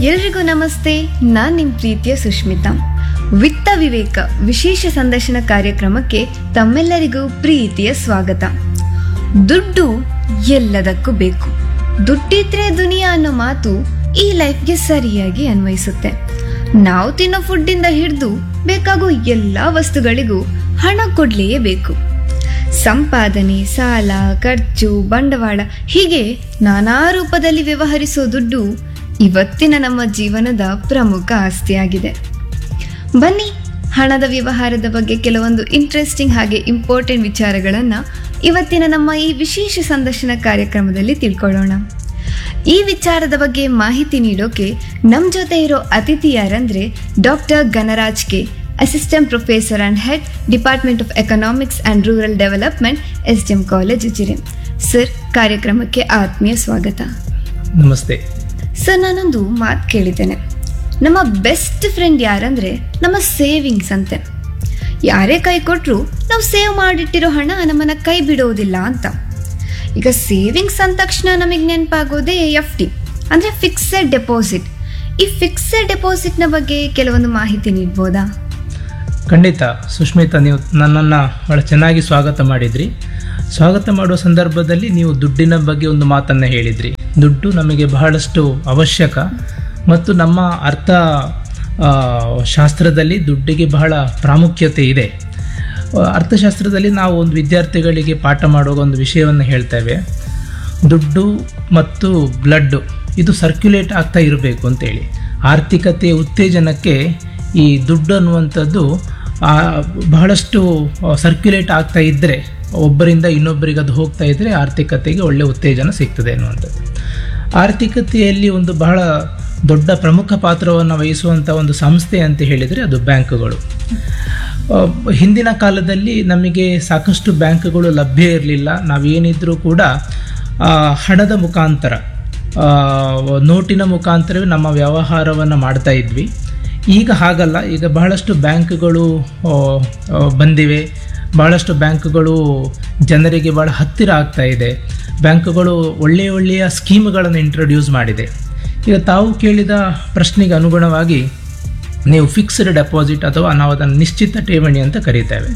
ಎಲ್ರಿಗೂ ನಮಸ್ತೆ ನಾನ್ ನಿಮ್ ಪ್ರೀತಿಯ ಸುಷ್ಮಿತಾ ವಿತ್ತ ವಿವೇಕ ವಿಶೇಷ ಸಂದರ್ಶನ ಕಾರ್ಯಕ್ರಮಕ್ಕೆ ತಮ್ಮೆಲ್ಲರಿಗೂ ಪ್ರೀತಿಯ ಸ್ವಾಗತ ದುಡ್ಡು ಎಲ್ಲದಕ್ಕೂ ಬೇಕು ದುಡ್ಡಿದ್ರೆ ದುನಿಯಾ ಅನ್ನೋ ಮಾತು ಈ ಲೈಫ್ಗೆ ಸರಿಯಾಗಿ ಅನ್ವಯಿಸುತ್ತೆ ನಾವು ತಿನ್ನೋ ಫುಡ್ಡಿಂದ ಹಿಡಿದು ಬೇಕಾಗೋ ಎಲ್ಲಾ ವಸ್ತುಗಳಿಗೂ ಹಣ ಕೊಡ್ಲೇಬೇಕು ಸಂಪಾದನೆ ಸಾಲ ಖರ್ಚು ಬಂಡವಾಳ ಹೀಗೆ ನಾನಾ ರೂಪದಲ್ಲಿ ವ್ಯವಹರಿಸೋ ದುಡ್ಡು ಇವತ್ತಿನ ನಮ್ಮ ಜೀವನದ ಪ್ರಮುಖ ಆಸ್ತಿಯಾಗಿದೆ ಬನ್ನಿ ಹಣದ ವ್ಯವಹಾರದ ಬಗ್ಗೆ ಕೆಲವೊಂದು ಇಂಟ್ರೆಸ್ಟಿಂಗ್ ಹಾಗೆ ಇಂಪಾರ್ಟೆಂಟ್ ವಿಚಾರಗಳನ್ನು ಇವತ್ತಿನ ನಮ್ಮ ಈ ವಿಶೇಷ ಸಂದರ್ಶನ ಕಾರ್ಯಕ್ರಮದಲ್ಲಿ ತಿಳ್ಕೊಳ್ಳೋಣ ಈ ವಿಚಾರದ ಬಗ್ಗೆ ಮಾಹಿತಿ ನೀಡೋಕೆ ನಮ್ಮ ಜೊತೆ ಇರೋ ಅತಿಥಿ ಯಾರಂದ್ರೆ doctor Ganaraj K assistant professor and head department of economics and rural development S D M college Ujire sir ಕಾರ್ಯಕ್ರಮಕ್ಕೆ ಆತ್ಮೀಯ ಸ್ವಾಗತ ನಮಸ್ತೆ ಸರ್ ನಾನೊಂದು ಮಾತು ಕೇಳಿದ್ದೇನೆ ನಮ್ಮ ಬೆಸ್ಟ್ ಫ್ರೆಂಡ್ ಯಾರಂದ್ರೆ ನಮ್ಮ ಸೇವಿಂಗ್ಸ್ ಅಂತೆ ಯಾರೇ ಕೈ ಕೊಟ್ಟರು ನಾವು ಸೇವ್ ಮಾಡಿಟ್ಟಿರೋ ಹಣ ನಮ್ಮನ್ನ ಕೈ ಬಿಡೋದಿಲ್ಲ ಅಂತ ಈಗ ಸೇವಿಂಗ್ಸ್ ಅಂದ ತಕ್ಷಣ ನಮಗೆ ನೆನಪಾಗೋದೇ ಎಫ್ ಡಿ ಅಂದರೆ ಫಿಕ್ಸೆಡ್ ಡೆಪಾಸಿಟ್ ಈ ಫಿಕ್ಸೆಡ್ ಡೆಪಾಸಿಟ್ನ ಬಗ್ಗೆ ಕೆಲವೊಂದು ಮಾಹಿತಿ ನೀಡ್ಬೋದಾ ಖಂಡಿತ ಸುಷ್ಮಿತಾ ನೀವು ನನ್ನನ್ನು ಭಾಳ ಚೆನ್ನಾಗಿ ಸ್ವಾಗತ ಮಾಡಿದ್ರಿ ಸ್ವಾಗತ ಮಾಡುವ ಸಂದರ್ಭದಲ್ಲಿ ನೀವು ದುಡ್ಡಿನ ಬಗ್ಗೆ ಒಂದು ಮಾತನ್ನು ಹೇಳಿದ್ರಿ ದುಡ್ಡು ನಮಗೆ ಬಹಳಷ್ಟು ಅವಶ್ಯಕ ಮತ್ತು ನಮ್ಮ ಅರ್ಥ ಆ, ಶಾಸ್ತ್ರದಲ್ಲಿ ದುಡ್ಡಿಗೆ ಬಹಳ ಪ್ರಾಮುಖ್ಯತೆ ಇದೆ ಆ, ಅರ್ಥಶಾಸ್ತ್ರದಲ್ಲಿ ನಾವು ಒಂದು ವಿದ್ಯಾರ್ಥಿಗಳಿಗೆ ಪಾಠ ಮಾಡುವಾಗ ಒಂದು ವಿಷಯವನ್ನು ಹೇಳ್ತೇವೆ ದುಡ್ಡು ಮತ್ತು ಬ್ಲಡ್ಡು ಇದು ಸರ್ಕ್ಯುಲೇಟ್ ಆಗ್ತಾ ಇರಬೇಕು ಅಂತೇಳಿ ಆರ್ಥಿಕತೆಯ ಉತ್ತೇಜನಕ್ಕೆ ಈ ದುಡ್ಡು ಅನ್ನುವಂಥದ್ದು ಆ, ಬಹಳಷ್ಟು ಸರ್ಕ್ಯುಲೇಟ್ ಆಗ್ತಾ ಇದ್ದರೆ ಒಬ್ಬರಿಂದ ಇನ್ನೊಬ್ಬರಿಗೆ ಅದು ಹೋಗ್ತಾ ಇದ್ದರೆ ಆರ್ಥಿಕತೆಗೆ ಒಳ್ಳೆಯ ಉತ್ತೇಜನ ಸಿಗ್ತದೆ ಅನ್ನುವಂಥದ್ದು ಆರ್ಥಿಕತೆಯಲ್ಲಿ ಒಂದು ಬಹಳ ದೊಡ್ಡ ಪ್ರಮುಖ ಪಾತ್ರವನ್ನು ವಹಿಸುವಂಥ ಒಂದು ಸಂಸ್ಥೆ ಅಂತ ಹೇಳಿದರೆ ಅದು ಬ್ಯಾಂಕುಗಳು ಆ, ಹಿಂದಿನ ಕಾಲದಲ್ಲಿ ನಮಗೆ ಸಾಕಷ್ಟು ಬ್ಯಾಂಕ್ಗಳು ಲಭ್ಯ ಇರಲಿಲ್ಲ ನಾವೇನಿದ್ರೂ ಕೂಡ ಆ, ಹಣದ ಮುಖಾಂತರ ಆ, ನೋಟಿನ ಮುಖಾಂತರವೇ ನಮ್ಮ ವ್ಯವಹಾರವನ್ನು ಮಾಡ್ತಾ ಇದ್ವಿ ಈಗ ಹಾಗಲ್ಲ ಈಗ ಬಹಳಷ್ಟು ಬ್ಯಾಂಕ್ಗಳು ಆ, ಆ, ಬಂದಿವೆ ಬಹಳಷ್ಟು ಬ್ಯಾಂಕ್ಗಳು ಜನರಿಗೆ ಬಹಳ ಹತ್ತಿರ ಆಗ್ತಾ ಇದೆ ಬ್ಯಾಂಕ್ಗಳು ಒಳ್ಳೆಯ ಒಳ್ಳೆಯ ಸ್ಕೀಮ್ಗಳನ್ನು ಇಂಟ್ರೊಡ್ಯೂಸ್ ಮಾಡಿದೆ ಈಗ ತಾವು ಕೇಳಿದ ಪ್ರಶ್ನೆಗೆ ಅನುಗುಣವಾಗಿ ನೀವು ಫಿಕ್ಸ್ಡ್ ಡೆಪಾಸಿಟ್ ಅಥವಾ ನಾವು ಅದನ್ನು ನಿಶ್ಚಿತ ಠೇವಣಿ ಅಂತ ಕರೀತೇವೆ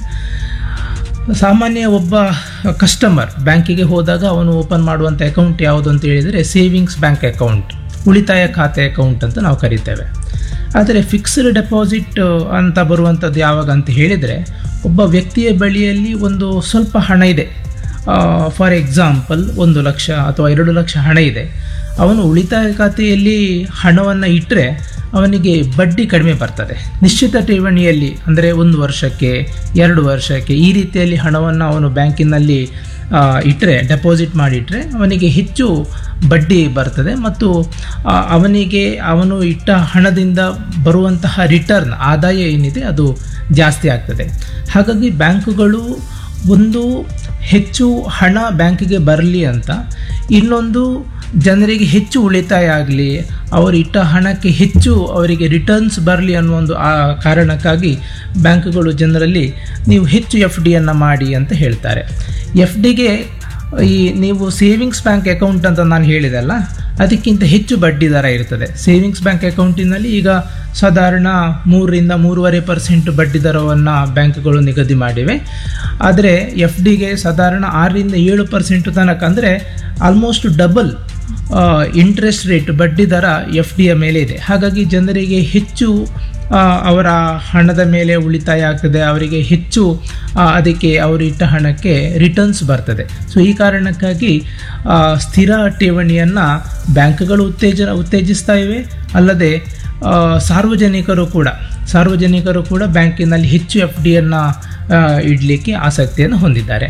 ಸಾಮಾನ್ಯ ಒಬ್ಬ ಕಸ್ಟಮರ್ ಬ್ಯಾಂಕಿಗೆ ಹೋದಾಗ ಅವನು ಓಪನ್ ಮಾಡುವಂಥ ಅಕೌಂಟ್ ಯಾವುದು ಅಂತ ಹೇಳಿದರೆ ಸೇವಿಂಗ್ಸ್ ಬ್ಯಾಂಕ್ ಅಕೌಂಟ್ ಉಳಿತಾಯ ಖಾತೆ ಅಕೌಂಟ್ ಅಂತ ನಾವು ಕರಿತೇವೆ ಆದರೆ ಫಿಕ್ಸ್ಡ್ ಡೆಪಾಸಿಟ್ ಅಂತ ಬರುವಂಥದ್ದು ಯಾವಾಗ ಅಂತ ಹೇಳಿದರೆ ಒಬ್ಬ ವ್ಯಕ್ತಿಯ ಬಳಿಯಲ್ಲಿ ಒಂದು ಸ್ವಲ್ಪ ಹಣ ಇದೆ ಫಾರ್ ಎಕ್ಸಾಂಪಲ್ ಒಂದು ಲಕ್ಷ ಅಥವಾ ಎರಡು ಲಕ್ಷ ಹಣ ಇದೆ ಅವನು ಉಳಿತಾಯ ಖಾತೆಯಲ್ಲಿ ಹಣವನ್ನು ಇಟ್ಟರೆ ಅವನಿಗೆ ಬಡ್ಡಿ ಕಡಿಮೆ ಬರ್ತದೆ ನಿಶ್ಚಿತ ಠೇವಣಿಯಲ್ಲಿ ಅಂದರೆ ಒಂದು ವರ್ಷಕ್ಕೆ ಎರಡು ವರ್ಷಕ್ಕೆ ಈ ರೀತಿಯಲ್ಲಿ ಹಣವನ್ನು ಅವನು ಬ್ಯಾಂಕಿನಲ್ಲಿ ಇಟ್ಟರೆ ಡೆಪಾಸಿಟ್ ಮಾಡಿಟ್ರೆ ಅವನಿಗೆ ಹೆಚ್ಚು ಬಡ್ಡಿ ಬರ್ತದೆ ಮತ್ತು ಆ, ಅವನಿಗೆ ಅವನು ಇಟ್ಟ ಹಣದಿಂದ ಬರುವಂತಹ ರಿಟರ್ನ್ ಆದಾಯ ಏನಿದೆ ಅದು ಜಾಸ್ತಿ ಆಗ್ತದೆ ಹಾಗಾಗಿ ಬ್ಯಾಂಕುಗಳು ಒಂದು ಹೆಚ್ಚು ಹಣ ಬ್ಯಾಂಕಿಗೆ ಬರಲಿ ಅಂತ ಇನ್ನೊಂದು ಜನರಿಗೆ ಹೆಚ್ಚು ಉಳಿತಾಯ ಆಗಲಿ ಅವರು ಇಟ್ಟ ಹಣಕ್ಕೆ ಹೆಚ್ಚು ಅವರಿಗೆ ರಿಟರ್ನ್ಸ್ ಬರಲಿ ಅನ್ನೋ ಒಂದು ಆ ಕಾರಣಕ್ಕಾಗಿ ಬ್ಯಾಂಕುಗಳು ಜನರಲ್ಲಿ ನೀವು ಹೆಚ್ಚು ಎಫ್ ಡಿಯನ್ನು ಮಾಡಿ ಅಂತ ಹೇಳ್ತಾರೆ ಎಫ್ ಡಿಗೆ ಈ ನೀವು ಸೇವಿಂಗ್ಸ್ ಬ್ಯಾಂಕ್ ಅಕೌಂಟ್ ಅಂತ ನಾನು ಹೇಳಿದೆಲ್ಲ ಅದಕ್ಕಿಂತ ಹೆಚ್ಚು ಬಡ್ಡಿ ದರ ಇರ್ತದೆ ಸೇವಿಂಗ್ಸ್ ಬ್ಯಾಂಕ್ ಅಕೌಂಟಿನಲ್ಲಿ ಈಗ ಸಾಧಾರಣ ಮೂರರಿಂದ ಮೂರುವರೆ ಪರ್ಸೆಂಟ್ ಬಡ್ಡಿ ದರವನ್ನು ಬ್ಯಾಂಕ್ಗಳು ನಿಗದಿ ಮಾಡಿವೆ ಆದರೆ ಎಫ್ ಡಿಗೆ ಸಾಧಾರಣ ಆರರಿಂದ ಏಳು ಪರ್ಸೆಂಟ್ ತನಕ ಅಂದರೆ ಆಲ್ಮೋಸ್ಟ್ ಡಬಲ್ ಇಂಟ್ರೆಸ್ಟ್ ರೇಟ್ ಬಡ್ಡಿ ದರ ಎಫ್ ಡಿಯ ಮೇಲೆ ಇದೆ ಹಾಗಾಗಿ ಜನರಿಗೆ ಹೆಚ್ಚು ಆ, ಅವರ ಹಣದ ಮೇಲೆ ಉಳಿತಾಯ ಆಗ್ತದೆ ಅವರಿಗೆ ಹೆಚ್ಚು ಆ, ಅದಕ್ಕೆ ಅವರು ಇಟ್ಟ ಹಣಕ್ಕೆ ರಿಟರ್ನ್ಸ್ ಬರ್ತದೆ ಸೊ ಈ ಕಾರಣಕ್ಕಾಗಿ ಆ, ಸ್ಥಿರ ಠೇವಣಿಯನ್ನು ಬ್ಯಾಂಕ್ಗಳು ಉತ್ತೇಜನ ಉತ್ತೇಜಿಸ್ತಾ ಇವೆ ಅಲ್ಲದೆ ಆ, ಸಾರ್ವಜನಿಕರು ಕೂಡ ಸಾರ್ವಜನಿಕರು ಕೂಡ ಬ್ಯಾಂಕಿನಲ್ಲಿ ಹೆಚ್ಚು ಎಫ್ ಡಿಯನ್ನು ಇಡಲಿಕ್ಕೆ ಆಸಕ್ತಿಯನ್ನು ಹೊಂದಿದ್ದಾರೆ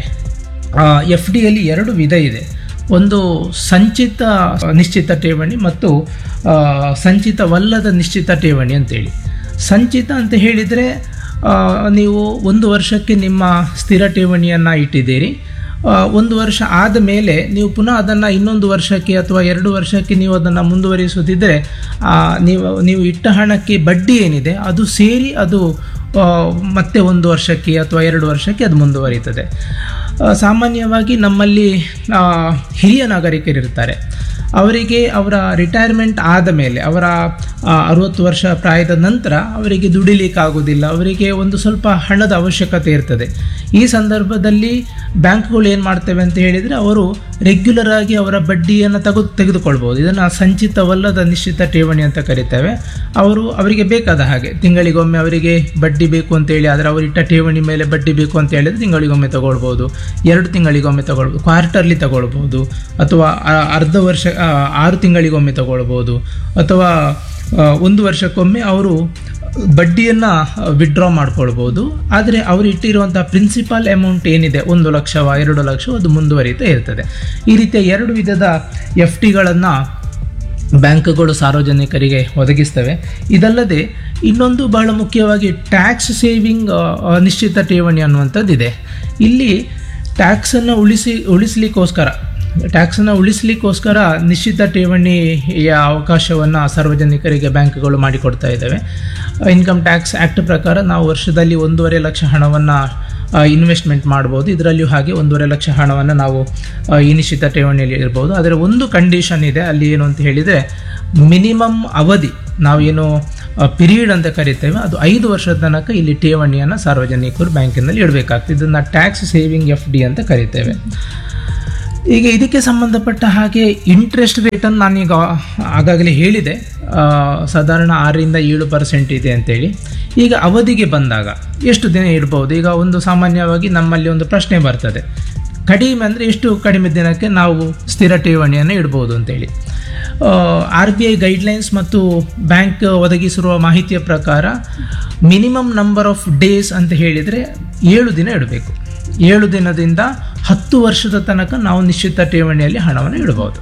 ಎಫ್ ಡಿಯಲ್ಲಿ ಎರಡು ವಿಧ ಇದೆ ಒಂದು ಸಂಚಿತ ನಿಶ್ಚಿತ ಠೇವಣಿ ಮತ್ತು ಆ, ಸಂಚಿತವಲ್ಲದ ನಿಶ್ಚಿತ ಠೇವಣಿ ಅಂತೇಳಿ ಸಂಚಿತ ಅಂತ ಹೇಳಿದರೆ ಆ, ನೀವು ಒಂದು ವರ್ಷಕ್ಕೆ ನಿಮ್ಮ ಸ್ಥಿರ ಠೇವಣಿಯನ್ನು ಇಟ್ಟಿದ್ದೀರಿ ಆ, ಒಂದು ವರ್ಷ ಆದ ಮೇಲೆ ನೀವು ಪುನಃ ಅದನ್ನು ಇನ್ನೊಂದು ವರ್ಷಕ್ಕೆ ಅಥವಾ ಎರಡು ವರ್ಷಕ್ಕೆ ನೀವು ಅದನ್ನು ಮುಂದುವರಿಸುತ್ತಿದ್ದರೆ ಆ, ನೀವು ನೀವು ಇಟ್ಟ ಹಣಕ್ಕೆ ಬಡ್ಡಿ ಏನಿದೆ ಅದು ಸೇರಿ ಅದು ಆ, ಮತ್ತೆ ಒಂದು ವರ್ಷಕ್ಕೆ ಅಥವಾ ಎರಡು ವರ್ಷಕ್ಕೆ ಅದು ಮುಂದುವರಿತದೆ ಆ, ಸಾಮಾನ್ಯವಾಗಿ ನಮ್ಮಲ್ಲಿ ಆ, ಹಿರಿಯ ನಾಗರಿಕರಿರ್ತಾರೆ ಅವರಿಗೆ ಅವರ ರಿಟೈರ್ಮೆಂಟ್ ಆದ ಮೇಲೆ ಅವರ ಆ, ಅರುವತ್ತು ವರ್ಷ ಪ್ರಾಯದ ನಂತರ ಅವರಿಗೆ ದುಡಿಲಿಕ್ಕೆ ಆಗೋದಿಲ್ಲ ಅವರಿಗೆ ಒಂದು ಸ್ವಲ್ಪ ಹಣದ ಅವಶ್ಯಕತೆ ಇರ್ತದೆ ಈ ಸಂದರ್ಭದಲ್ಲಿ ಬ್ಯಾಂಕ್ಗಳು ಏನು ಮಾಡ್ತೇವೆ ಅಂತ ಹೇಳಿದರೆ ಅವರು ರೆಗ್ಯುಲರ್ ಆಗಿ ಅವರ ಬಡ್ಡಿಯನ್ನು ತೆಗೆದು ತೆಗೆದುಕೊಳ್ಬೋದು ಇದನ್ನು ಸಂಚಿತವಲ್ಲದ ನಿಶ್ಚಿತ ಠೇವಣಿ ಅಂತ ಕರಿತೇವೆ ಅವರು ಅವರಿಗೆ ಬೇಕಾದ ಹಾಗೆ ತಿಂಗಳಿಗೊಮ್ಮೆ ಅವರಿಗೆ ಬಡ್ಡಿ ಬೇಕು ಅಂತೇಳಿ ಆದರೆ ಅವರಿಟ್ಟ ಠೇವಣಿ ಮೇಲೆ ಬಡ್ಡಿ ಬೇಕು ಅಂತ ಹೇಳಿದ್ರೆ ತಿಂಗಳಿಗೊಮ್ಮೆ ತಗೊಳ್ಬೋದು ಎರಡು ತಿಂಗಳಿಗೊಮ್ಮೆ ತಗೊಳ್ಬೋದು ಕ್ವಾರ್ಟರ್ಲಿ ತಗೊಳ್ಬೋದು ಅಥವಾ ಆ- ಅರ್ಧ ವರ್ಷ ಆ, ಆರು ತಿಂಗಳಿಗೊಮ್ಮೆ ತಗೊಳ್ಬೋದು ಅಥವಾ ಆ, ಒಂದು ವರ್ಷಕ್ಕೊಮ್ಮೆ ಅವರು ಬಡ್ಡಿಯನ್ನು ವಿಡ್ರಾ ಮಾಡ್ಕೊಳ್ಬೋದು ಆದರೆ ಅವರು ಇಟ್ಟಿರುವಂಥ ಪ್ರಿನ್ಸಿಪಾಲ್ ಅಮೌಂಟ್ ಏನಿದೆ ಒಂದು ಲಕ್ಷವ ಎರಡು ಲಕ್ಷ ಅದು ಮುಂದುವರಿತಾ ಇರ್ತದೆ ಈ ರೀತಿಯ ಎರಡು ವಿಧದ ಎಫ್ ಟಿಗಳನ್ನು ಬ್ಯಾಂಕ್ಗಳು ಸಾರ್ವಜನಿಕರಿಗೆ ಒದಗಿಸ್ತವೆ ಇದಲ್ಲದೆ ಇನ್ನೊಂದು ಬಹಳ ಮುಖ್ಯವಾಗಿ ಟ್ಯಾಕ್ಸ್ ಸೇವಿಂಗ್ ನಿಶ್ಚಿತ ಠೇವಣಿ ಅನ್ನುವಂಥದ್ದಿದೆ ಇಲ್ಲಿ ಟ್ಯಾಕ್ಸನ್ನು ಉಳಿಸಿ ಉಳಿಸ್ಲಿಕ್ಕೋಸ್ಕರ ಟ್ಯಾಕ್ಸನ್ನು ಉಳಿಸ್ಲಿಕ್ಕೋಸ್ಕರ ನಿಶ್ಚಿತ ಠೇವಣಿಯ ಅವಕಾಶವನ್ನು ಸಾರ್ವಜನಿಕರಿಗೆ ಬ್ಯಾಂಕ್ಗಳು ಮಾಡಿಕೊಡ್ತಾ ಇದ್ದಾವೆ ಇನ್ಕಮ್ ಟ್ಯಾಕ್ಸ್ ಆ್ಯಕ್ಟ್ ಪ್ರಕಾರ ನಾವು ವರ್ಷದಲ್ಲಿ ಒಂದೂವರೆ ಲಕ್ಷ ಹಣವನ್ನು ಇನ್ವೆಸ್ಟ್ಮೆಂಟ್ ಮಾಡ್ಬೋದು ಇದರಲ್ಲಿಯೂ ಹಾಗೆ ಒಂದೂವರೆ ಲಕ್ಷ ಹಣವನ್ನು ನಾವು ಆ, ಈ ನಿಶ್ಚಿತ ಠೇವಣಿಯಲ್ಲಿ ಇರ್ಬೋದು ಆದರೆ ಒಂದು ಕಂಡೀಷನ್ ಇದೆ ಅಲ್ಲಿ ಏನು ಅಂತ ಹೇಳಿದರೆ ಮಿನಿಮಮ್ ಅವಧಿ ನಾವೇನು ಪಿರಿಯಡ್ ಅಂತ ಕರಿತೇವೆ ಅದು ಐದು ವರ್ಷದ ತನಕ ಇಲ್ಲಿ ಠೇವಣಿಯನ್ನು ಸಾರ್ವಜನಿಕರು ಬ್ಯಾಂಕಿನಲ್ಲಿ ಇಡಬೇಕಾಗ್ತದೆ ಇದನ್ನು ಟ್ಯಾಕ್ಸ್ ಸೇವಿಂಗ್ ಎಫ್ ಡಿ ಅಂತ ಕರಿತೇವೆ ಈಗ ಇದಕ್ಕೆ ಸಂಬಂಧಪಟ್ಟ ಹಾಗೆ ಇಂಟ್ರೆಸ್ಟ್ ರೇಟನ್ನು ನಾನೀಗ ಆಗಾಗಲೇ ಹೇಳಿದೆ ಆ, ಸಾಧಾರಣ ಆರರಿಂದ ಏಳು ಪರ್ಸೆಂಟ್ ಇದೆ ಅಂತೇಳಿ ಈಗ ಅವಧಿಗೆ ಬಂದಾಗ ಎಷ್ಟು ದಿನ ಇಡ್ಬೋದು ಈಗ ಒಂದು ಸಾಮಾನ್ಯವಾಗಿ ನಮ್ಮಲ್ಲಿ ಒಂದು ಪ್ರಶ್ನೆ ಬರ್ತದೆ ಕಡಿಮೆ ಅಂದರೆ ಎಷ್ಟು ಕಡಿಮೆ ದಿನಕ್ಕೆ ನಾವು ಸ್ಥಿರ ಠೇವಣಿಯನ್ನು ಇಡ್ಬೋದು ಅಂತೇಳಿ ಆರ್ ಬಿ ಐ ಗೈಡ್ಲೈನ್ಸ್ ಮತ್ತು ಬ್ಯಾಂಕ್ ಒದಗಿಸಿರುವ ಮಾಹಿತಿಯ ಪ್ರಕಾರ ಮಿನಿಮಮ್ ನಂಬರ್ ಆಫ್ ಡೇಸ್ ಅಂತ ಹೇಳಿದರೆ ಏಳು ದಿನ ಇಡಬೇಕು ಏಳು ದಿನದಿಂದ ಹತ್ತು ವರ್ಷದ ತನಕ ನಾವು ನಿಶ್ಚಿತ ಠೇವಣಿಯಲ್ಲಿ ಹಣವನ್ನು ಇಡಬಹುದು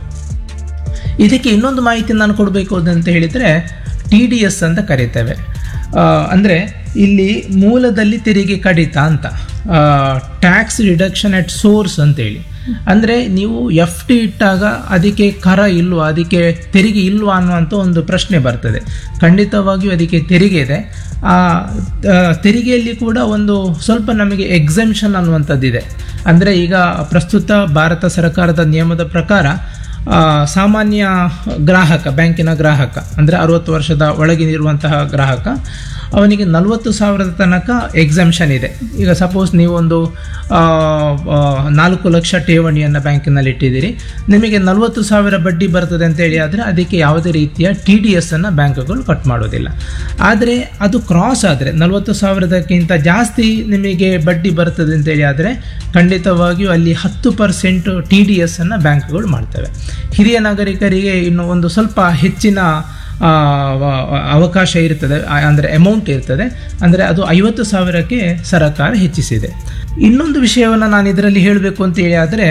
ಇದಕ್ಕೆ ಇನ್ನೊಂದು ಮಾಹಿತಿ ನಾನು ಕೊಡಬೇಕು ಅಂತ ಹೇಳಿದರೆ ಟಿ ಡಿ ಎಸ್ ಅಂತ ಕರಿತೇವೆ ಅಂದರೆ ಇಲ್ಲಿ ಮೂಲದಲ್ಲಿ ತೆರಿಗೆ ಕಡಿತ ಅಂತ ಟ್ಯಾಕ್ಸ್ ರಿಡಕ್ಷನ್ ಅಟ್ ಸೋರ್ಸ್ ಅಂತೇಳಿ ಅಂದರೆ ನೀವು ಎಫ್ ಟಿ ಇಟ್ಟಾಗ ಅದಕ್ಕೆ ಕರ ಇಲ್ವಾ ಅದಕ್ಕೆ ತೆರಿಗೆ ಇಲ್ವಾ ಅನ್ನುವಂಥ ಒಂದು ಪ್ರಶ್ನೆ ಬರ್ತದೆ ಖಂಡಿತವಾಗಿಯೂ ಅದಕ್ಕೆ ತೆರಿಗೆ ಇದೆ ಆ ಆ, ತೆರಿಗೆಯಲ್ಲಿ ಕೂಡ ಒಂದು ಸ್ವಲ್ಪ ನಮಗೆ ಎಕ್ಸೆಂಪ್ಷನ್ ಅನ್ನುವಂಥದ್ದಿದೆ ಅಂದರೆ ಈಗ ಪ್ರಸ್ತುತ ಭಾರತ ಸರ್ಕಾರದ ನಿಯಮದ ಪ್ರಕಾರ ಆ, ಸಾಮಾನ್ಯ ಗ್ರಾಹಕ ಬ್ಯಾಂಕಿನ ಗ್ರಾಹಕ ಅಂದರೆ ಅರುವತ್ತು ವರ್ಷದ ಒಳಗಿರುವಂತಹ ಗ್ರಾಹಕ ಅವನಿಗೆ ನಲವತ್ತು ಸಾವಿರದ ತನಕ ಎಕ್ಸಾಮ್ಷನ್ ಇದೆ ಈಗ ಸಪೋಸ್ ನೀವೊಂದು ಆ, ಆ, ನಾಲ್ಕು ಲಕ್ಷ ಠೇವಣಿಯನ್ನು ಬ್ಯಾಂಕಿನಲ್ಲಿ ಇಟ್ಟಿದ್ದೀರಿ ನಿಮಗೆ ನಲವತ್ತು ಸಾವಿರ ಬಡ್ಡಿ ಬರ್ತದೆ ಅಂತೇಳಿ ಆದರೆ ಅದಕ್ಕೆ ಯಾವುದೇ ರೀತಿಯ ಟಿ ಡಿ ಎಸ್ ಅನ್ನು ಬ್ಯಾಂಕ್ಗಳು ಕಟ್ ಮಾಡೋದಿಲ್ಲ ಆದರೆ ಅದು ಕ್ರಾಸ್ ಆದರೆ ನಲವತ್ತು ಸಾವಿರದಕ್ಕಿಂತ ಜಾಸ್ತಿ ನಿಮಗೆ ಬಡ್ಡಿ ಬರ್ತದೆ ಅಂತೇಳಿ ಆದರೆ ಖಂಡಿತವಾಗಿಯೂ ಅಲ್ಲಿ ಹತ್ತು ಪರ್ಸೆಂಟ್ ಟಿ ಡಿ ಎಸ್ ಅನ್ನು ಬ್ಯಾಂಕ್ಗಳು ಮಾಡ್ತವೆ ಹಿರಿಯ ನಾಗರಿಕರಿಗೆ ಇನ್ನು ಒಂದು ಸ್ವಲ್ಪ ಹೆಚ್ಚಿನ ಆ, ವ- ಅವಕಾಶ ಇರ್ತದೆ ಆ, ಅಂದರೆ ಅಮೌಂಟ್ ಇರ್ತದೆ ಅಂದರೆ ಅದು ಐವತ್ತು ಸಾವಿರಕ್ಕೆ ಸರಕಾರ ಹೆಚ್ಚಿಸಿದೆ ಇನ್ನೊಂದು ವಿಷಯವನ್ನು ನಾನು ಇದರಲ್ಲಿ ಹೇಳಬೇಕು ಅಂತೇಳಿ ಆದರೆ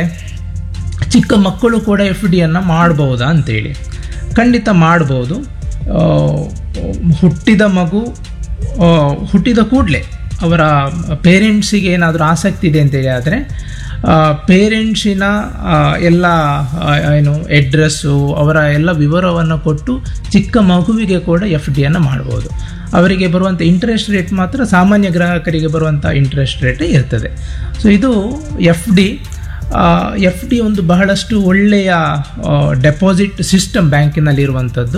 ಚಿಕ್ಕ ಮಕ್ಕಳು ಕೂಡ ಎಫ್ ಡಿಯನ್ನು ಮಾಡ್ಬೋದಾ ಅಂತೇಳಿ ಖಂಡಿತ ಮಾಡ್ಬೋದು ಆ, ಹುಟ್ಟಿದ ಮಗು ಆ, ಹುಟ್ಟಿದ ಕೂಡಲೇ ಅವರ ಪೇರೆಂಟ್ಸಿಗೆ ಏನಾದರೂ ಆಸಕ್ತಿ ಇದೆ ಅಂತೇಳಿ ಆದರೆ ಪೇರೆಂಟ್ಸಿನ ಎಲ್ಲ ಆ, ಏನು ಎಡ್ರೆಸ್ಸು ಅವರ ಎಲ್ಲ ವಿವರವನ್ನು ಕೊಟ್ಟು ಚಿಕ್ಕ ಮಗುವಿಗೆ ಕೂಡ ಎಫ್ ಡಿಯನ್ನು ಮಾಡ್ಬೋದು ಅವರಿಗೆ ಬರುವಂಥ ಇಂಟ್ರೆಸ್ಟ್ ರೇಟ್ ಮಾತ್ರ ಸಾಮಾನ್ಯ ಗ್ರಾಹಕರಿಗೆ ಬರುವಂಥ ಇಂಟ್ರೆಸ್ಟ್ ರೇಟೇ ಇರ್ತದೆ ಸೊ ಇದು ಎಫ್ ಡಿ ಎಫ್ ಡಿ ಒಂದು ಬಹಳಷ್ಟು ಒಳ್ಳೆಯ ಡೆಪಾಸಿಟ್ ಸಿಸ್ಟಮ್ ಬ್ಯಾಂಕಿನಲ್ಲಿ ಇರುವಂಥದ್ದು